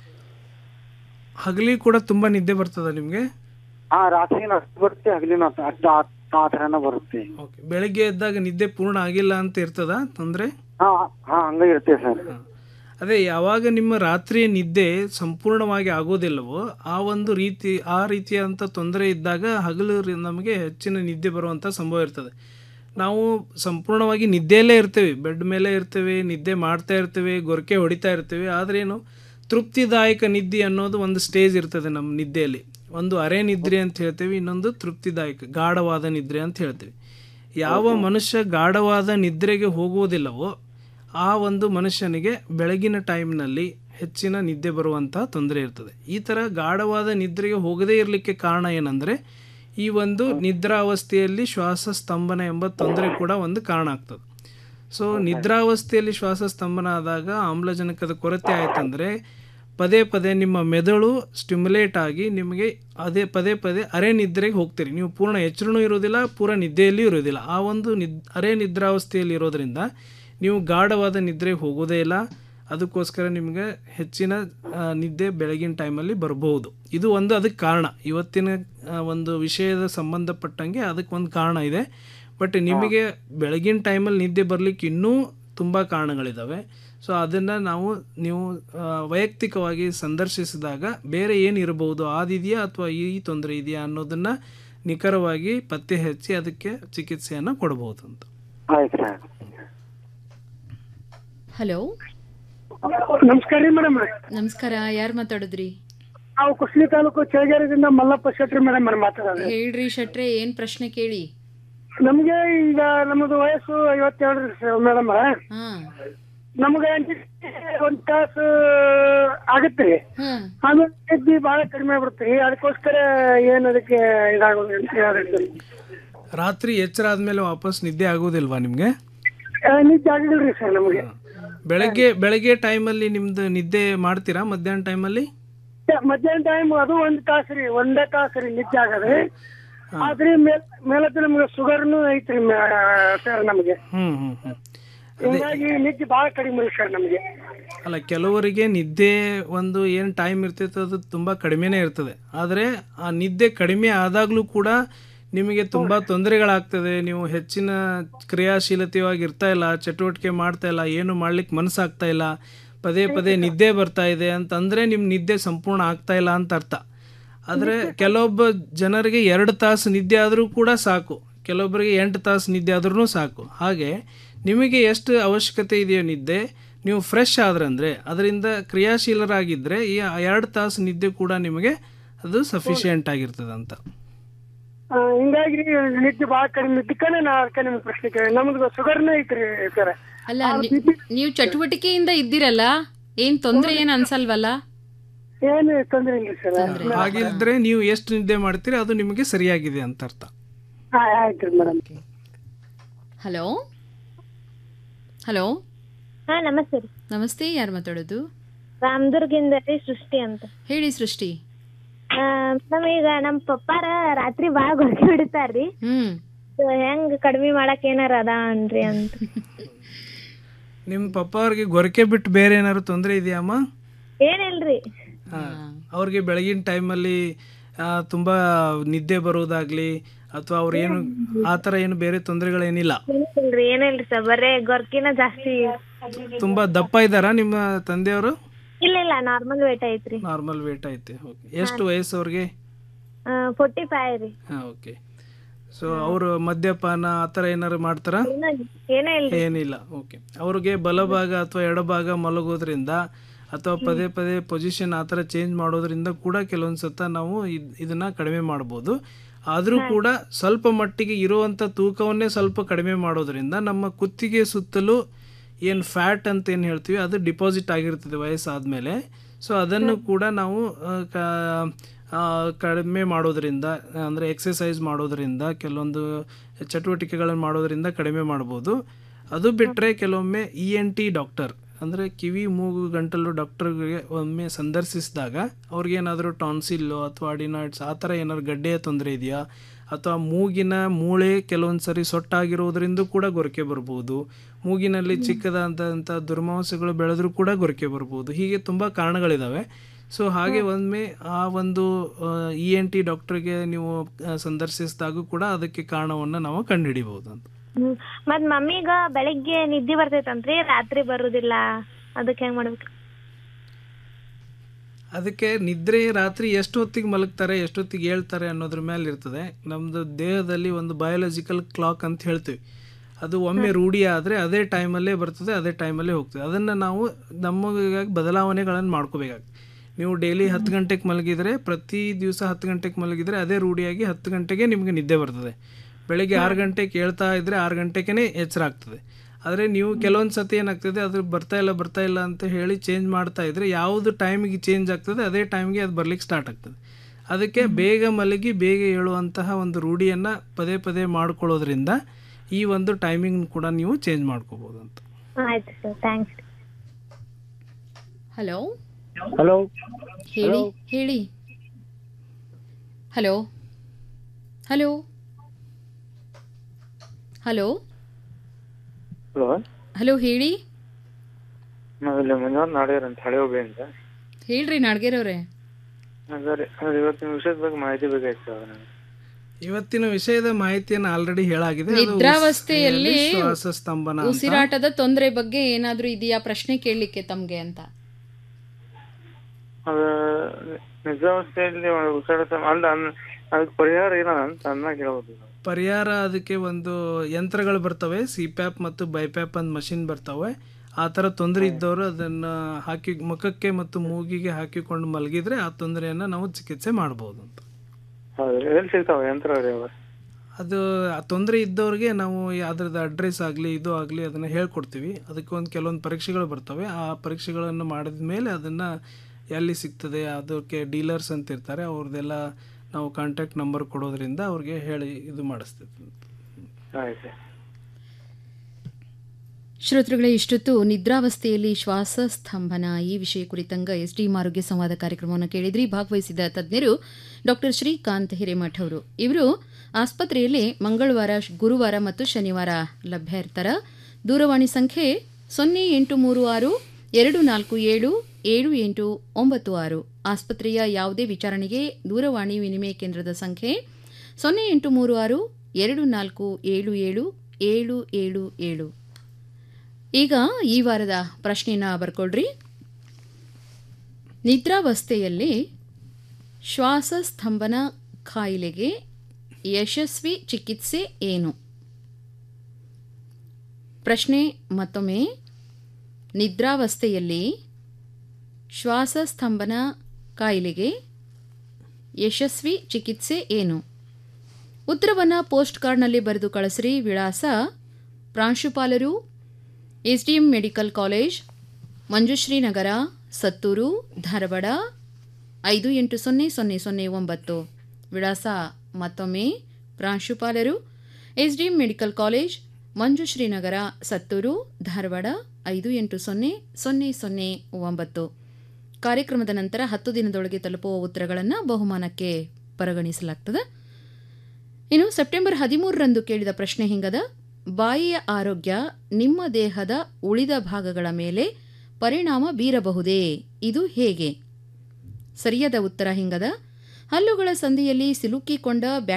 S6: ಹಗಲಿ ಕೂಡ ತುಂಬಾ ನಿದ್ದೆ ಬರ್ತದ ನಿಮ್ಗೆ
S21: ಹಾ ರಾತ್ರಿನೂ ಅಷ್ಟು ಬರುತ್ತೆ ಹಗಲಿನೂ ಅಷ್ಟು- ಅಷ್ಟು ಆ- ಆ ತರನ ಬರುತ್ತೆ
S6: ಬೆಳಗ್ಗೆ ಎದ್ದಾಗ ನಿದ್ದೆ ಪೂರ್ಣ ಆಗಿಲ್ಲ ಅಂತ ಇರ್ತದ ತೊಂದ್ರೆ
S21: ಹಾ ಹಾ ಹಂಗ ಇರುತ್ತೆ ಸರ್
S6: ಅದೇ ಯಾವಾಗ ನಿಮ್ಮ ರಾತ್ರಿಯ ನಿದ್ದೆ ಸಂಪೂರ್ಣವಾಗಿ ಆಗೋದಿಲ್ಲವೋ ಆ ಒಂದು ರೀತಿ ಆ ರೀತಿಯಾದಂಥ ತೊಂದರೆ ಇದ್ದಾಗ ಹಗಲು ರಿ- ನಮಗೆ ಹೆಚ್ಚಿನ ನಿದ್ದೆ ಬರುವಂಥ ಸಂಭವ ಇರ್ತದೆ ನಾವು ಸಂಪೂರ್ಣವಾಗಿ ನಿದ್ದೆಯಲ್ಲೇ ಇರ್ತೇವೆ ಬೆಡ್ ಮೇಲೆ ಇರ್ತೇವೆ ನಿದ್ದೆ ಮಾಡ್ತಾ ಇರ್ತೇವೆ ಗೊರಕೆ ಹೊಡಿತಾ ಇರ್ತೇವೆ ಆದ್ರೇನು ತೃಪ್ತಿದಾಯಕ ನಿದ್ದೆ ಅನ್ನೋದು ಒಂದು ಸ್ಟೇಜ್ ಇರ್ತದೆ ನಮ್ಮ ನಿದ್ದೆಯಲ್ಲಿ ಒಂದು ಅರೆ ನಿದ್ರೆ ಅಂತ ಹೇಳ್ತೇವೆ ಇನ್ನೊಂದು ತೃಪ್ತಿದಾಯಕ ಗಾಢವಾದ ನಿದ್ರೆ ಅಂತ ಹೇಳ್ತೇವೆ ಯಾವ ಮನುಷ್ಯ ಗಾಢವಾದ ನಿದ್ರೆಗೆ ಹೋಗುವುದಿಲ್ಲವೋ ಆ ಒಂದು ಮನುಷ್ಯನಿಗೆ ಬೆಳಗಿನ ಟೈಮ್ನಲ್ಲಿ ಹೆಚ್ಚಿನ ನಿದ್ದೆ ಬರುವಂಥ ತೊಂದರೆ ಇರ್ತದೆ ಈ ಥರ ಗಾಢವಾದ ನಿದ್ರೆಗೆ ಹೋಗದೇ ಇರಲಿಕ್ಕೆ ಕಾರಣ ಏನಂದರೆ ಈ ಒಂದು ನಿದ್ರಾವಸ್ಥೆಯಲ್ಲಿ ಶ್ವಾಸ ಸ್ತಂಭನ ಎಂಬ ತೊಂದರೆ ಕೂಡ ಒಂದು ಕಾರಣ ಆಗ್ತದೆ ಸೊ ನಿದ್ರಾವಸ್ಥೆಯಲ್ಲಿ ಶ್ವಾಸ ಸ್ತಂಭನ ಆದಾಗ ಆಮ್ಲಜನಕದ ಕೊರತೆ ಆಯ್ತಂದರೆ ಪದೇ ಪದೇ ನಿಮ್ಮ ಮೆದುಳು ಸ್ಟಿಮ್ಯುಲೇಟ್ ಆಗಿ ನಿಮಗೆ ಅದೇ ಪದೇ ಪದೇ ಅರೆ ನಿದ್ರೆಗೆ ಹೋಗ್ತೀರಿ ನೀವು ಪೂರ್ಣ ಎಚ್ಚರನೂ ಇರೋದಿಲ್ಲ ಪೂರ ನಿದ್ದೆಯಲ್ಲಿ ಇರೋದಿಲ್ಲ ಆ ಒಂದು ನಿದ್ ಅರೆ ನಿದ್ರಾವಸ್ಥೆಯಲ್ಲಿ ಇರೋದ್ರಿಂದ ನೀವು ಗಾಢವಾದ ನಿದ್ರೆಗೆ ಹೋಗೋದೇ ಇಲ್ಲ ಅದಕ್ಕೋಸ್ಕರ ನಿಮಗೆ ಹೆಚ್ಚಿನ ಆ, ನಿದ್ದೆ ಬೆಳಗಿನ ಟೈಮಲ್ಲಿ ಬರ್ಬೋದು ಇದು ಒಂದು ಅದಕ್ಕೆ ಕಾರಣ ಇವತ್ತಿನ ಆ, ಒಂದು ವಿಷಯದ ಸಂಬಂಧಪಟ್ಟಂಗೆ ಅದಕ್ಕೆ ಒಂದು ಕಾರಣ ಇದೆ ಬಟ್ ನಿಮಗೆ ಬೆಳಗಿನ ಟೈಮಲ್ಲಿ ನಿದ್ದೆ ಬರಲಿಕ್ಕೆ ಇನ್ನೂ ತುಂಬ ಕಾರಣಗಳಿದ್ದಾವೆ ಸೊ ಅದನ್ನು ನಾವು ನೀವು ಆ, ವೈಯಕ್ತಿಕವಾಗಿ ಸಂದರ್ಶಿಸಿದಾಗ ಬೇರೆ ಏನು ಇರಬಹುದು ಆದಿದೆಯಾ ಅಥವಾ ಈ ತೊಂದರೆ ಇದೆಯಾ ಅನ್ನೋದನ್ನು ನಿಖರವಾಗಿ ಪತ್ತೆ ಹಚ್ಚಿ ಅದಕ್ಕೆ ಚಿಕಿತ್ಸೆಯನ್ನು ಕೊಡಬಹುದು ಅಂತ
S21: ಆಯ್ತು ಸರ್
S17: ಹಲೋ
S21: ನಮಸ್ಕಾರ ರೀ ಮೇಡಮ್
S17: ನಮಸ್ಕಾರ ಯಾರು ಮಾತಾಡಿದ್ರಿ
S21: ನಾವು ಕುಸ್ಲಿ ತಾಲೂಕು ಚಳಗೇರಿದಿಂದ ಮಲ್ಲಪ್ಪ ಶೆಟ್ರಿ ಮೇಡಮ್ ಮಾತಾಡೋದು
S17: ಹೇಳ್ರಿ ಶೆಟ್ರೆ ಏನ್ ಪ್ರಶ್ನೆ ಕೇಳಿ
S21: ನಮ್ಗೆ ಈಗ ನಮ್ಮದು ವಯಸ್ಸು ಐವತ್ತೆರಡು ಮೇಡಮ್
S17: ಹಾ
S21: ನಮ್ಗೆ ಒಂದ್ ತಾಸು ಆಗತ್ತೆ ರೀ ಆಮೇಲೆ ನಿದ್ದೆ ಬಹಳ ಕಡಿಮೆ ಆಗ್ಬಿಡುತ್ತೆ ರೀ ಅದಕ್ಕೋಸ್ಕರ ಏನ್ ಅದಕ್ಕೆ ಇದಾಗೋದು ಅಂತ ಹೇಳಿದ್ರಿ
S6: ರಾತ್ರಿ ಎಚ್ಚರ ಆದಮೇಲೆ ವಾಪಸ್ ನಿದ್ದೆ ಆಗೋದಿಲ್ವಾ ನಿಮಗೆ
S21: ನಿದ್ದೆ ಆಗಿಲ್ರಿ ಸರ್ ನಮಗೆ
S6: ಬೆಳಗ್ಗೆ ಬೆಳಗ್ಗೆ ಟೈಮಲ್ಲಿ ನಿಮ್ದು ನಿದ್ದೆ ಮಾಡ್ತೀರಾ ಮಧ್ಯಾಹ್ನ ಟೈಮಲ್ಲಿ
S21: ಮಧ್ಯಾಹ್ನ ಟೈಮ್ ಅದು ಒಂದ್ ತಾಸು ರೀ ಒಂದೇ ತಾಸು ರೀ ನಿದ್ದೆ ಆಗದ್ರಿ ಆದ್ರೆ ಮೇಲ್ ಮೇಲತ್ತು ನಮ್ಗೆ ಶುಗರ್ನು ಐತ್ರಿ ಸರ್ ನಮಗೆ
S6: ಹ್ಮ್ ಹ್ಮ್ ಹ್ಮ್
S21: ಹಿಂಗಾಗಿ ನಿದ್ದೆ ಬಹಳ ಕಡಿಮೆ ರೀ ಸರ್ ನಮಗೆ
S6: ಅಲ್ಲ ಕೆಲವರಿಗೆ ನಿದ್ದೆ ಒಂದು ಏನು ಟೈಮ್ ಇರ್ತೈತೆ ಅದು ತುಂಬ ಕಡಿಮೆನೇ ಇರ್ತದೆ ಆದರೆ ಆ ನಿದ್ದೆ ಕಡಿಮೆ ಆದಾಗಲೂ ಕೂಡ ನಿಮಗೆ ತುಂಬ ತೊಂದರೆಗಳಾಗ್ತದೆ ನೀವು ಹೆಚ್ಚಿನ ಕ್ರಿಯಾಶೀಲತೆಯಾಗಿ ಇರ್ತಾ ಇಲ್ಲ ಚಟುವಟಿಕೆ ಮಾಡ್ತಾ ಇಲ್ಲ ಏನು ಮಾಡ್ಲಿಕ್ಕೆ ಮನಸ್ಸಾಗ್ತಾ ಇಲ್ಲ ಪದೇ ಪದೇ ನಿದ್ದೆ ಬರ್ತಾ ಇದೆ ಅಂತಂದರೆ ನಿಮ್ಮ ನಿದ್ದೆ ಸಂಪೂರ್ಣ ಆಗ್ತಾ ಇಲ್ಲ ಅಂತ ಅರ್ಥ ಆದರೆ ಕೆಲವೊಬ್ಬ ಜನರಿಗೆ ಎರಡು ತಾಸು ನಿದ್ದೆ ಆದರೂ ಕೂಡ ಸಾಕು ಕೆಲವೊಬ್ಬರಿಗೆ ಎಂಟು ತಾಸು ನಿದ್ದೆ ಆದ್ರೂ ಸಾಕು ಹಾಗೆ ನಿಮಗೆ ಎಷ್ಟು ಅವಶ್ಯಕತೆ ಇದೆಯೋ ನಿದ್ದೆ ನೀವು ಫ್ರೆಶ್ ಆದ್ರಂದ್ರೆ ಅದರಿಂದ ಕ್ರಿಯಾಶೀಲರಾಗಿದ್ದರೆ ಈ ಎರಡು ತಾಸು ನಿದ್ದೆ ಕೂಡ ನಿಮಗೆ ಅದು ಸಫಿಷಿಯೆಂಟ್ ಆಗಿರ್ತದೆ ಅಂತ
S21: ಆ, ಹಿಂಗಾಗಿ ನಿದ್ದೆ ಬಹಳ ಕಡಿಮೆ ಇದ್ದಕ್ಕನೆ ನಾ ಅದಕ್ಕೆ ನಿಮ್ಗೆ ಪ್ರಶ್ನೆ ಕೇಳಿ ನಮ್ದು ಶುಗರ್ನೇ ಐತ್ರಿ ಸರ್
S17: ಅಲ್ಲ ನೀವು ಚಟುವಟಿಕೆಯಿಂದ ಇದ್ದೀರಲ್ಲ ಏನ್ ತೊಂದ್ರೆ ಏನ್ ಅನ್ಸಲ್ವಲ್ಲ
S21: ಏನು ತೊಂದ್ರೆ ಇಲ್ಲ ಸರ್
S6: ಹಾಗಿದ್ರೆ ನೀವು ಎಷ್ಟು ನಿದ್ದೆ ಮಾಡ್ತೀರಿ ಅದು ನಿಮಗೆ ಸರಿಯಾಗಿದೆ ಅಂತ ಅರ್ಥ
S21: ಆಯ್ತು ಮೇಡಮ್
S17: ಹಲೋ ಹಲೋ
S3: ಹಾ ನಮಸ್ತೆ ರೀ
S17: ನಮಸ್ತೆ ಯಾರು ಮಾತಾಡೋದು
S3: ರಾಮದುರ್ಗಿಂದ ರೀ ಸೃಷ್ಟಿ ಅಂತ
S17: ಹೇಳಿ ಸೃಷ್ಟಿ
S3: ಮೇಡಮ್ ಈಗ ನಮ್ ಪಪ್ಪಾರ ರಾತ್ರಿ ಬಾಳ ಗೊತ್ತಿ ಬಿಡ್ತಾರ್ರಿ
S17: ಹ್ಮ್
S3: So, ಹೆಂಗ್ ಕಡಿಮೆ ಮಾಡಕ್ ಏನಾರ ಅದ ಅನ್ರಿ ಅಂತ
S6: ನಿಮ್ಮ ಪಪ್ಪ ಅವ್ರಿಗೆ ಗೊರಕೆ ಬಿಟ್ಟು ಬೇರೆ ಏನಾದ್ರು ತೊಂದರೆ ಇದೆಯಮ್ಮ
S3: ಏನಿಲ್ರಿ
S6: ಹಾ. ಅವ್ರಿಗೆ ಬೆಳಗಿನ ಟೈಮಲ್ಲಿ ತುಂಬ ನಿದ್ದೆ ಬರೋದಾಗ್ಲಿ ಅಥವಾ ಅವ್ರು ಏನು ಆ ಥರ ಏನು ಬೇರೆ ತೊಂದರೆಗಳೇನಿಲ್ಲ
S3: ಏನಿಲ್ರಿ ಏನಿಲ್ರಿ ಸರ್ ಬರೇ ಗೊರ್ಕಿನ ಜಾಸ್ತಿ
S6: ತುಂಬ ದಪ್ಪ ಇದ್ದಾರಾ ನಿಮ್ಮ ತಂದೆಯವರು
S3: ಇಲ್ಲ ಇಲ್ಲ ನಾರ್ಮಲ್ ವೇಟ್ ಐತ್ರಿ
S6: ನಾರ್ಮಲ್ ವೇಟ್ ಐತೆ ಓಕೆ ಎಷ್ಟು ವಯಸ್ಸು ಅವ್ರಿಗೆ
S3: ಫೋರ್ಟಿ ಫೈವ್ ರೀ
S6: ಹಾಂ ಓಕೆ ಸೊ ಅವರು ಮದ್ಯಪಾನ ಆ ಥರ ಏನಾರು ಮಾಡ್ತಾರಾ
S3: ಏನ- ಏನೇ ಇಲ್ರಿ
S6: ಏನಿಲ್ಲ ಓಕೆ ಅವ್ರಿಗೆ ಬಲಭಾಗ ಅಥವಾ ಎಡಭಾಗ ಮಲಗೋದ್ರಿಂದ ಅಥವಾ ಪದೇ ಪದೇ ಪೊಸಿಷನ್ ಆ ಥರ ಚೇಂಜ್ ಮಾಡೋದ್ರಿಂದ ಕೂಡ ಕೆಲವೊಂದು ಸತ ನಾವು ಇದ್- ಇದನ್ನ ಕಡಿಮೆ ಮಾಡ್ಬೋದು ಆದರೂ ಕೂಡ ಸ್ವಲ್ಪ ಮಟ್ಟಿಗೆ ಇರುವಂಥ ತೂಕವನ್ನೇ ಸ್ವಲ್ಪ ಕಡಿಮೆ ಮಾಡೋದ್ರಿಂದ ನಮ್ಮ ಕುತ್ತಿಗೆ ಸುತ್ತಲೂ ಏನು ಫ್ಯಾಟ್ ಅಂತ ಏನು ಹೇಳ್ತೀವಿ ಅದು ಡಿಪಾಸಿಟ್ ಆಗಿರ್ತದೆ ವಯಸ್ಸಾದಮೇಲೆ ಸೊ ಅದನ್ನು ಕೂಡ ನಾವು ಆ, ಕ- ಆ, ಕಡಿಮೆ ಮಾಡೋದ್ರಿಂದ ಅಂದರೆ ಎಕ್ಸಸೈಸ್ ಮಾಡೋದ್ರಿಂದ ಕೆಲವೊಂದು ಚಟುವಟಿಕೆಗಳನ್ನು ಮಾಡೋದ್ರಿಂದ ಕಡಿಮೆ ಮಾಡ್ಬೋದು ಅದು ಬಿಟ್ಟರೆ ಕೆಲವೊಮ್ಮೆ ಇ ಎನ್ ಟಿ ಡಾಕ್ಟರ್ ಅಂದರೆ ಕಿವಿ ಮೂಗು ಗಂಟಲು ಡಾಕ್ಟರ್ಗೆ ಒಮ್ಮೆ ಸಂದರ್ಶಿಸಿದಾಗ ಅವ್ರಿಗೇನಾದರೂ ಟಾನ್ಸಿಲ್ಲು ಅಥವಾ ಅಡಿನಾಯ್ಡ್ಸ್ ಆ ಥರ ಏನಾದ್ರು ಗಡ್ಡೆಯ ತೊಂದರೆ ಇದೆಯಾ ಅಥವಾ ಮೂಗಿನ ಮೂಳೆ ಕೆಲವೊಂದು ಸರಿ ಸೊಟ್ಟಾಗಿರೋದ್ರಿಂದ ಕೂಡ ಗೊರಕೆ ಬರ್ಬೋದು ಮೂಗಿನಲ್ಲಿ ಚಿಕ್ಕದಾದಂಥ ದುರ್ಮಾಂಸಗಳು ಬೆಳೆದ್ರೂ ಕೂಡ ಗೊರಕೆ ಬರ್ಬೋದು ಹೀಗೆ ತುಂಬ ಕಾರಣಗಳಿದ್ದಾವೆ ಸೊ ಹಾಗೆ ಒಮ್ಮೆ ಆ ಒಂದು ಇ ಎನ್ ಟಿ ಡಾಕ್ಟ್ರಿಗೆ ನೀವು ಆ, ಸಂದರ್ಶಿಸಿದಾಗೂ ಕೂಡ ಅದಕ್ಕೆ ಕಾರಣವನ್ನು ನಾವು ಕಂಡುಹಿಡಿಬಹುದು ಅಂತ
S3: ಹ್ಮ್. ಮತ್ ಮಮ್ಮಿಗ ಬೆಳಿಗ್ಗೆ ನಿದ್ದೆ ಬರ್ತೈತಂತ್ರಿ ರಾತ್ರಿ ಬರುದಿಲ್ಲ ಅದಕ್ಕೆ ಹೆಂಗ್ ಮಾಡ್ಬೇಕು
S6: ಅದಕ್ಕೆ ನಿದ್ರೆ ರಾತ್ರಿ ಎಷ್ಟು ಹೊತ್ತಿಗೆ ಮಲಗ್ತಾರೆ ಎಷ್ಟೊತ್ತಿಗೆ ಹೇಳ್ತಾರೆ ಅನ್ನೋದ್ರ ಮೇಲೆ ಇರ್ತದೆ ನಮ್ಮದು ದೇಹದಲ್ಲಿ ಒಂದು ಬಯೋಲಾಜಿಕಲ್ ಕ್ಲಾಕ್ ಅಂತ ಹೇಳ್ತೀವಿ ಅದು ಒಮ್ಮೆ ರೂಢಿ ಆದರೆ ಅದೇ ಟೈಮಲ್ಲೇ ಬರ್ತದೆ ಅದೇ ಟೈಮಲ್ಲೇ ಹೋಗ್ತದೆ ಅದನ್ನು ನಾವು ನಮಗಾಗಿ ಬದಲಾವಣೆಗಳನ್ನು ಮಾಡ್ಕೋಬೇಕಾಗ್ತದೆ ನೀವು ಡೈಲಿ ಹತ್ತು ಗಂಟೆಗೆ ಮಲಗಿದರೆ ಪ್ರತಿ ದಿವಸ ಹತ್ತು ಗಂಟೆಗೆ ಮಲಗಿದರೆ ಅದೇ ರೂಢಿಯಾಗಿ ಹತ್ತು ಗಂಟೆಗೆ ನಿಮಗೆ ನಿದ್ದೆ ಬರ್ತದೆ ಬೆಳಗ್ಗೆ ಆರು ಗಂಟೆಗೆ ಕೇಳ್ತಾ ಇದ್ದರೆ ಆರು ಗಂಟೆಗೆ ಎಚ್ಚರ ಆಗ್ತದೆ ಆದರೆ ನೀವು ಕೆಲವೊಂದು ಸತಿ ಏನಾಗ್ತದೆ ಅದು ಬರ್ತಾ ಇಲ್ಲ ಬರ್ತಾ ಇಲ್ಲ ಅಂತ ಹೇಳಿ ಚೇಂಜ್ ಮಾಡ್ತಾ ಇದ್ರೆ ಯಾವುದು ಟೈಮಿಗೆ ಚೇಂಜ್ ಆಗ್ತದೆ ಅದೇ ಟೈಮ್ಗೆ ಅದು ಬರ್ಲಿಕ್ಕೆ ಸ್ಟಾರ್ಟ್ ಆಗ್ತದೆ ಅದಕ್ಕೆ ಬೇಗ ಮಲಗಿ ಬೇಗ ಹೇಳುವಂತಹ ಒಂದು ರೂಢಿಯನ್ನು ಪದೇ ಪದೇ ಮಾಡ್ಕೊಳ್ಳೋದ್ರಿಂದ ಈ ಒಂದು ಟೈಮಿಂಗ್ ಕೂಡ ನೀವು ಚೇಂಜ್ ಮಾಡ್ಕೋಬೋದು ಅಂತ
S3: ಆಯ್ತು ಸರ್ ಥ್ಯಾಂಕ್ಸ್
S17: ಹಲೋ
S21: ಹಲೋ
S17: ಹೇಳಿ ಹೇಳಿ hello hello hello
S5: hello
S17: hello ಹೇಳಿ
S5: ನಾವಿಲ್ಲಿ ಮಂಜುನಾಥ್ ನಾಡಿಯರ್ ಅಂತ ಹಳೆ ಹುಬ್ಳಿಯಿಂದ
S17: ಹೇಳ್ರಿ ನಾಡ್ಗೇರವ್ರೆ
S5: ಅದೇ ರೀ ಅದೇ ಇವತ್ತಿನ ವಿಷಯದ ಬಗ್ಗೆ ಮಾಹಿತಿ ಬೇಕಾಗಿತ್ತು ಸರ್ ನನಗೆ
S6: ಇವತ್ತಿನ ವಿಷಯದ ಮಾಹಿತಿಯನ್ನು ಆಲ್ರೆಡಿ ಹೇಳಾಗಿದೆ ಅದು
S17: ನಿದ್ರಾವಸ್ಥೆಯಲ್ಲಿ
S6: ಶ್ವಾಸ ಸ್ತಂಭನ ಅಂತ.
S17: ಉಸಿರಾಟದ ತೊಂದರೆ ಬಗ್ಗೆ ಏನಾದ್ರೂ ಇದೆಯಾ ಪ್ರಶ್ನೆ ಕೇಳಲಿಕ್ಕೆ ತಮ್ಗೆ ಅಂತ
S5: ಅದು ನಿಜಾವಸ್ಥೆಯಲ್ಲಿ ಉಸಿರಾಟ ಅಲ್ಲ ಅನ್- ಅದಕ್ಕೆ ಪರಿಹಾರ ಏನದ ಅಂತ ಅನ್ನ ಕೇಳ್ಬೋದು
S6: ಪರಿಹಾರ ಅದಕ್ಕೆ ಒಂದು ಯಂತ್ರಗಳು ಬರ್ತವೆ ಸಿ ಪ್ಯಾಪ್ ಮತ್ತು ಬೈಪ್ಯಾಪ್ ಅಂತ ಮಷಿನ್ ಬರ್ತವೆ ಆ ಥರ ತೊಂದರೆ ಇದ್ದವರು ಅದನ್ನು ಹಾಕಿ ಮುಖಕ್ಕೆ ಮತ್ತು ಮೂಗಿಗೆ ಹಾಕಿಕೊಂಡು ಮಲಗಿದ್ರೆ ಆ ತೊಂದರೆಯನ್ನು ನಾವು ಚಿಕಿತ್ಸೆ ಮಾಡ್ಬೋದು ಅಂತ
S5: ಹೌದು ಎಲ್ಲಿ ಸಿಗ್ತಾವ ಯಂತ್ರ ರೀ ಅವ
S6: ಅದು ಆ ತೊಂದರೆ ಇದ್ದವ್ರಿಗೆ ನಾವು ಅದ್ರದ್ದು ಅಡ್ರೆಸ್ ಆಗಲಿ ಇದು ಆಗಲಿ ಅದನ್ನು ಹೇಳ್ಕೊಡ್ತೀವಿ ಅದಕ್ಕೆ ಒಂದು ಕೆಲವೊಂದು ಪರೀಕ್ಷೆಗಳು ಬರ್ತವೆ ಆ ಪರೀಕ್ಷೆಗಳನ್ನು ಮಾಡಿದ ಮೇಲೆ ಅದನ್ನು ಎಲ್ಲಿ ಸಿಗ್ತದೆ ಅದಕ್ಕೆ ಡೀಲರ್ಸ್ ಅಂತ ಇರ್ತಾರೆ ಅವ್ರದ್ದೆಲ್ಲ ನಾವು ಕಾಂಟ್ಯಾಕ್ಟ್ ನಂಬರ್ ಕೊಡೋದ್ರಿಂದ ಅವ್ರಿಗೆ ಹೇಳಿ ಇದು ಮಾಡಿಸ್ತೀವಿ
S5: ಆಯ್ತು
S17: ಶ್ರೋತೃಗಳೇ ಇಷ್ಟೊತ್ತು ನಿದ್ರಾವಸ್ಥೆಯಲ್ಲಿ ಶ್ವಾಸ ಸ್ತಂಭನ ಈ ವಿಷಯ ಕುರಿತಂಗ ಎಸ್ ಡಿ ಆರೋಗ್ಯ ಸಂವಾದ ಕಾರ್ಯಕ್ರಮವನ್ನು ಕೇಳಿದ್ರಿ ಭಾಗವಹಿಸಿದ ತಜ್ಞರು ಡಾಕ್ಟರ್ ಶ್ರೀಕಾಂತ್ ಹಿರೇಮಠ್ ಅವರು ಇವರು ಆಸ್ಪತ್ರೆಯಲ್ಲಿ ಮಂಗಳವಾರ ಗುರುವಾರ ಮತ್ತು ಶನಿವಾರ ಲಭ್ಯ ಇರ್ತಾರ ದೂರವಾಣಿ ಸಂಖ್ಯೆ ಸೊನ್ನೆ ಎಂಟು ಮೂರು ಆರು ಎರಡು ನಾಲ್ಕು ಏಳು ಏಳು ಎಂಟು ಒಂಬತ್ತು ಆರು ಆಸ್ಪತ್ರೆಯ ಯಾವುದೇ ವಿಚಾರಣೆಗೆ ದೂರವಾಣಿ ವಿನಿಮಯ ಕೇಂದ್ರದ ಸಂಖ್ಯೆ ಸೊನ್ನೆ ಎಂಟು ಮೂರು ಆರು ಎರಡು ನಾಲ್ಕು ಏಳು ಏಳು ಏಳು ಏಳು ಏಳು ಈಗ ಈ ವಾರದ ಪ್ರಶ್ನೆನ ಬರ್ಕೊಳ್ರಿ ನಿದ್ರಾವಸ್ಥೆಯಲ್ಲಿ ಶ್ವಾಸ ಸ್ತಂಭನ ಕಾಯಿಲೆಗೆ ಯಶಸ್ವಿ ಚಿಕಿತ್ಸೆ ಏನು ಪ್ರಶ್ನೆ ಮತ್ತೊಮ್ಮೆ ನಿದ್ರಾವಸ್ಥೆಯಲ್ಲಿ ಶ್ವಾಸ ಸ್ತಂಭನ ಕಾಯಿಲೆಗೆ ಯಶಸ್ವಿ ಚಿಕಿತ್ಸೆ ಏನು ಉತ್ತರವನ್ನು ಪೋಸ್ಟ್ ಕಾರ್ಡ್ನಲ್ಲಿ ಬರೆದು ಕಳಿಸ್ರಿ ವಿಳಾಸ ಪ್ರಾಂಶುಪಾಲರು SDM medical college Manjushri Nagar Sattur Dharwad ಐದು ಎಂಟು ಸೊನ್ನೆ ಸೊನ್ನೆ ಸೊನ್ನೆ ಒಂಬತ್ತು ವಿಳಾಸ ಮತ್ತೊಮ್ಮೆ ಪ್ರಾಂಶುಪಾಲರು SDM medical college Manjushrinagar Sattur Dharwad ಐದು ಎಂಟು ಸೊನ್ನೆ ಸೊನ್ನೆ ಸೊನ್ನೆ ಒಂಬತ್ತು ಕಾರ್ಯಕ್ರಮದ ನಂತರ ಹತ್ತು ದಿನದೊಳಗೆ ತಲುಪುವ ಉತ್ತರಗಳನ್ನು ಬಹುಮಾನಕ್ಕೆ ಪರಿಗಣಿಸಲಾಗ್ತದೆ ಇನ್ನು ಸೆಪ್ಟೆಂಬರ್ ಹದಿಮೂರರಂದು ಕೇಳಿದ ಪ್ರಶ್ನೆ ಹಿಂಗದ ಬಾಯಿಯ ಆರೋಗ್ಯ ನಿಮ್ಮ ದೇಹದ ಉಳಿದ ಭಾಗಗಳ ಮೇಲೆ ಪರಿಣಾಮ ಬೀರಬಹುದೇ ಇದು ಹೇಗೆ ಸರಿಯಾದ ಉತ್ತರ ಹಿಂಗದ ಹಲ್ಲುಗಳ ಸಂಧಿಯಲ್ಲಿ ಸಿಲುಕಿಕೊಂಡ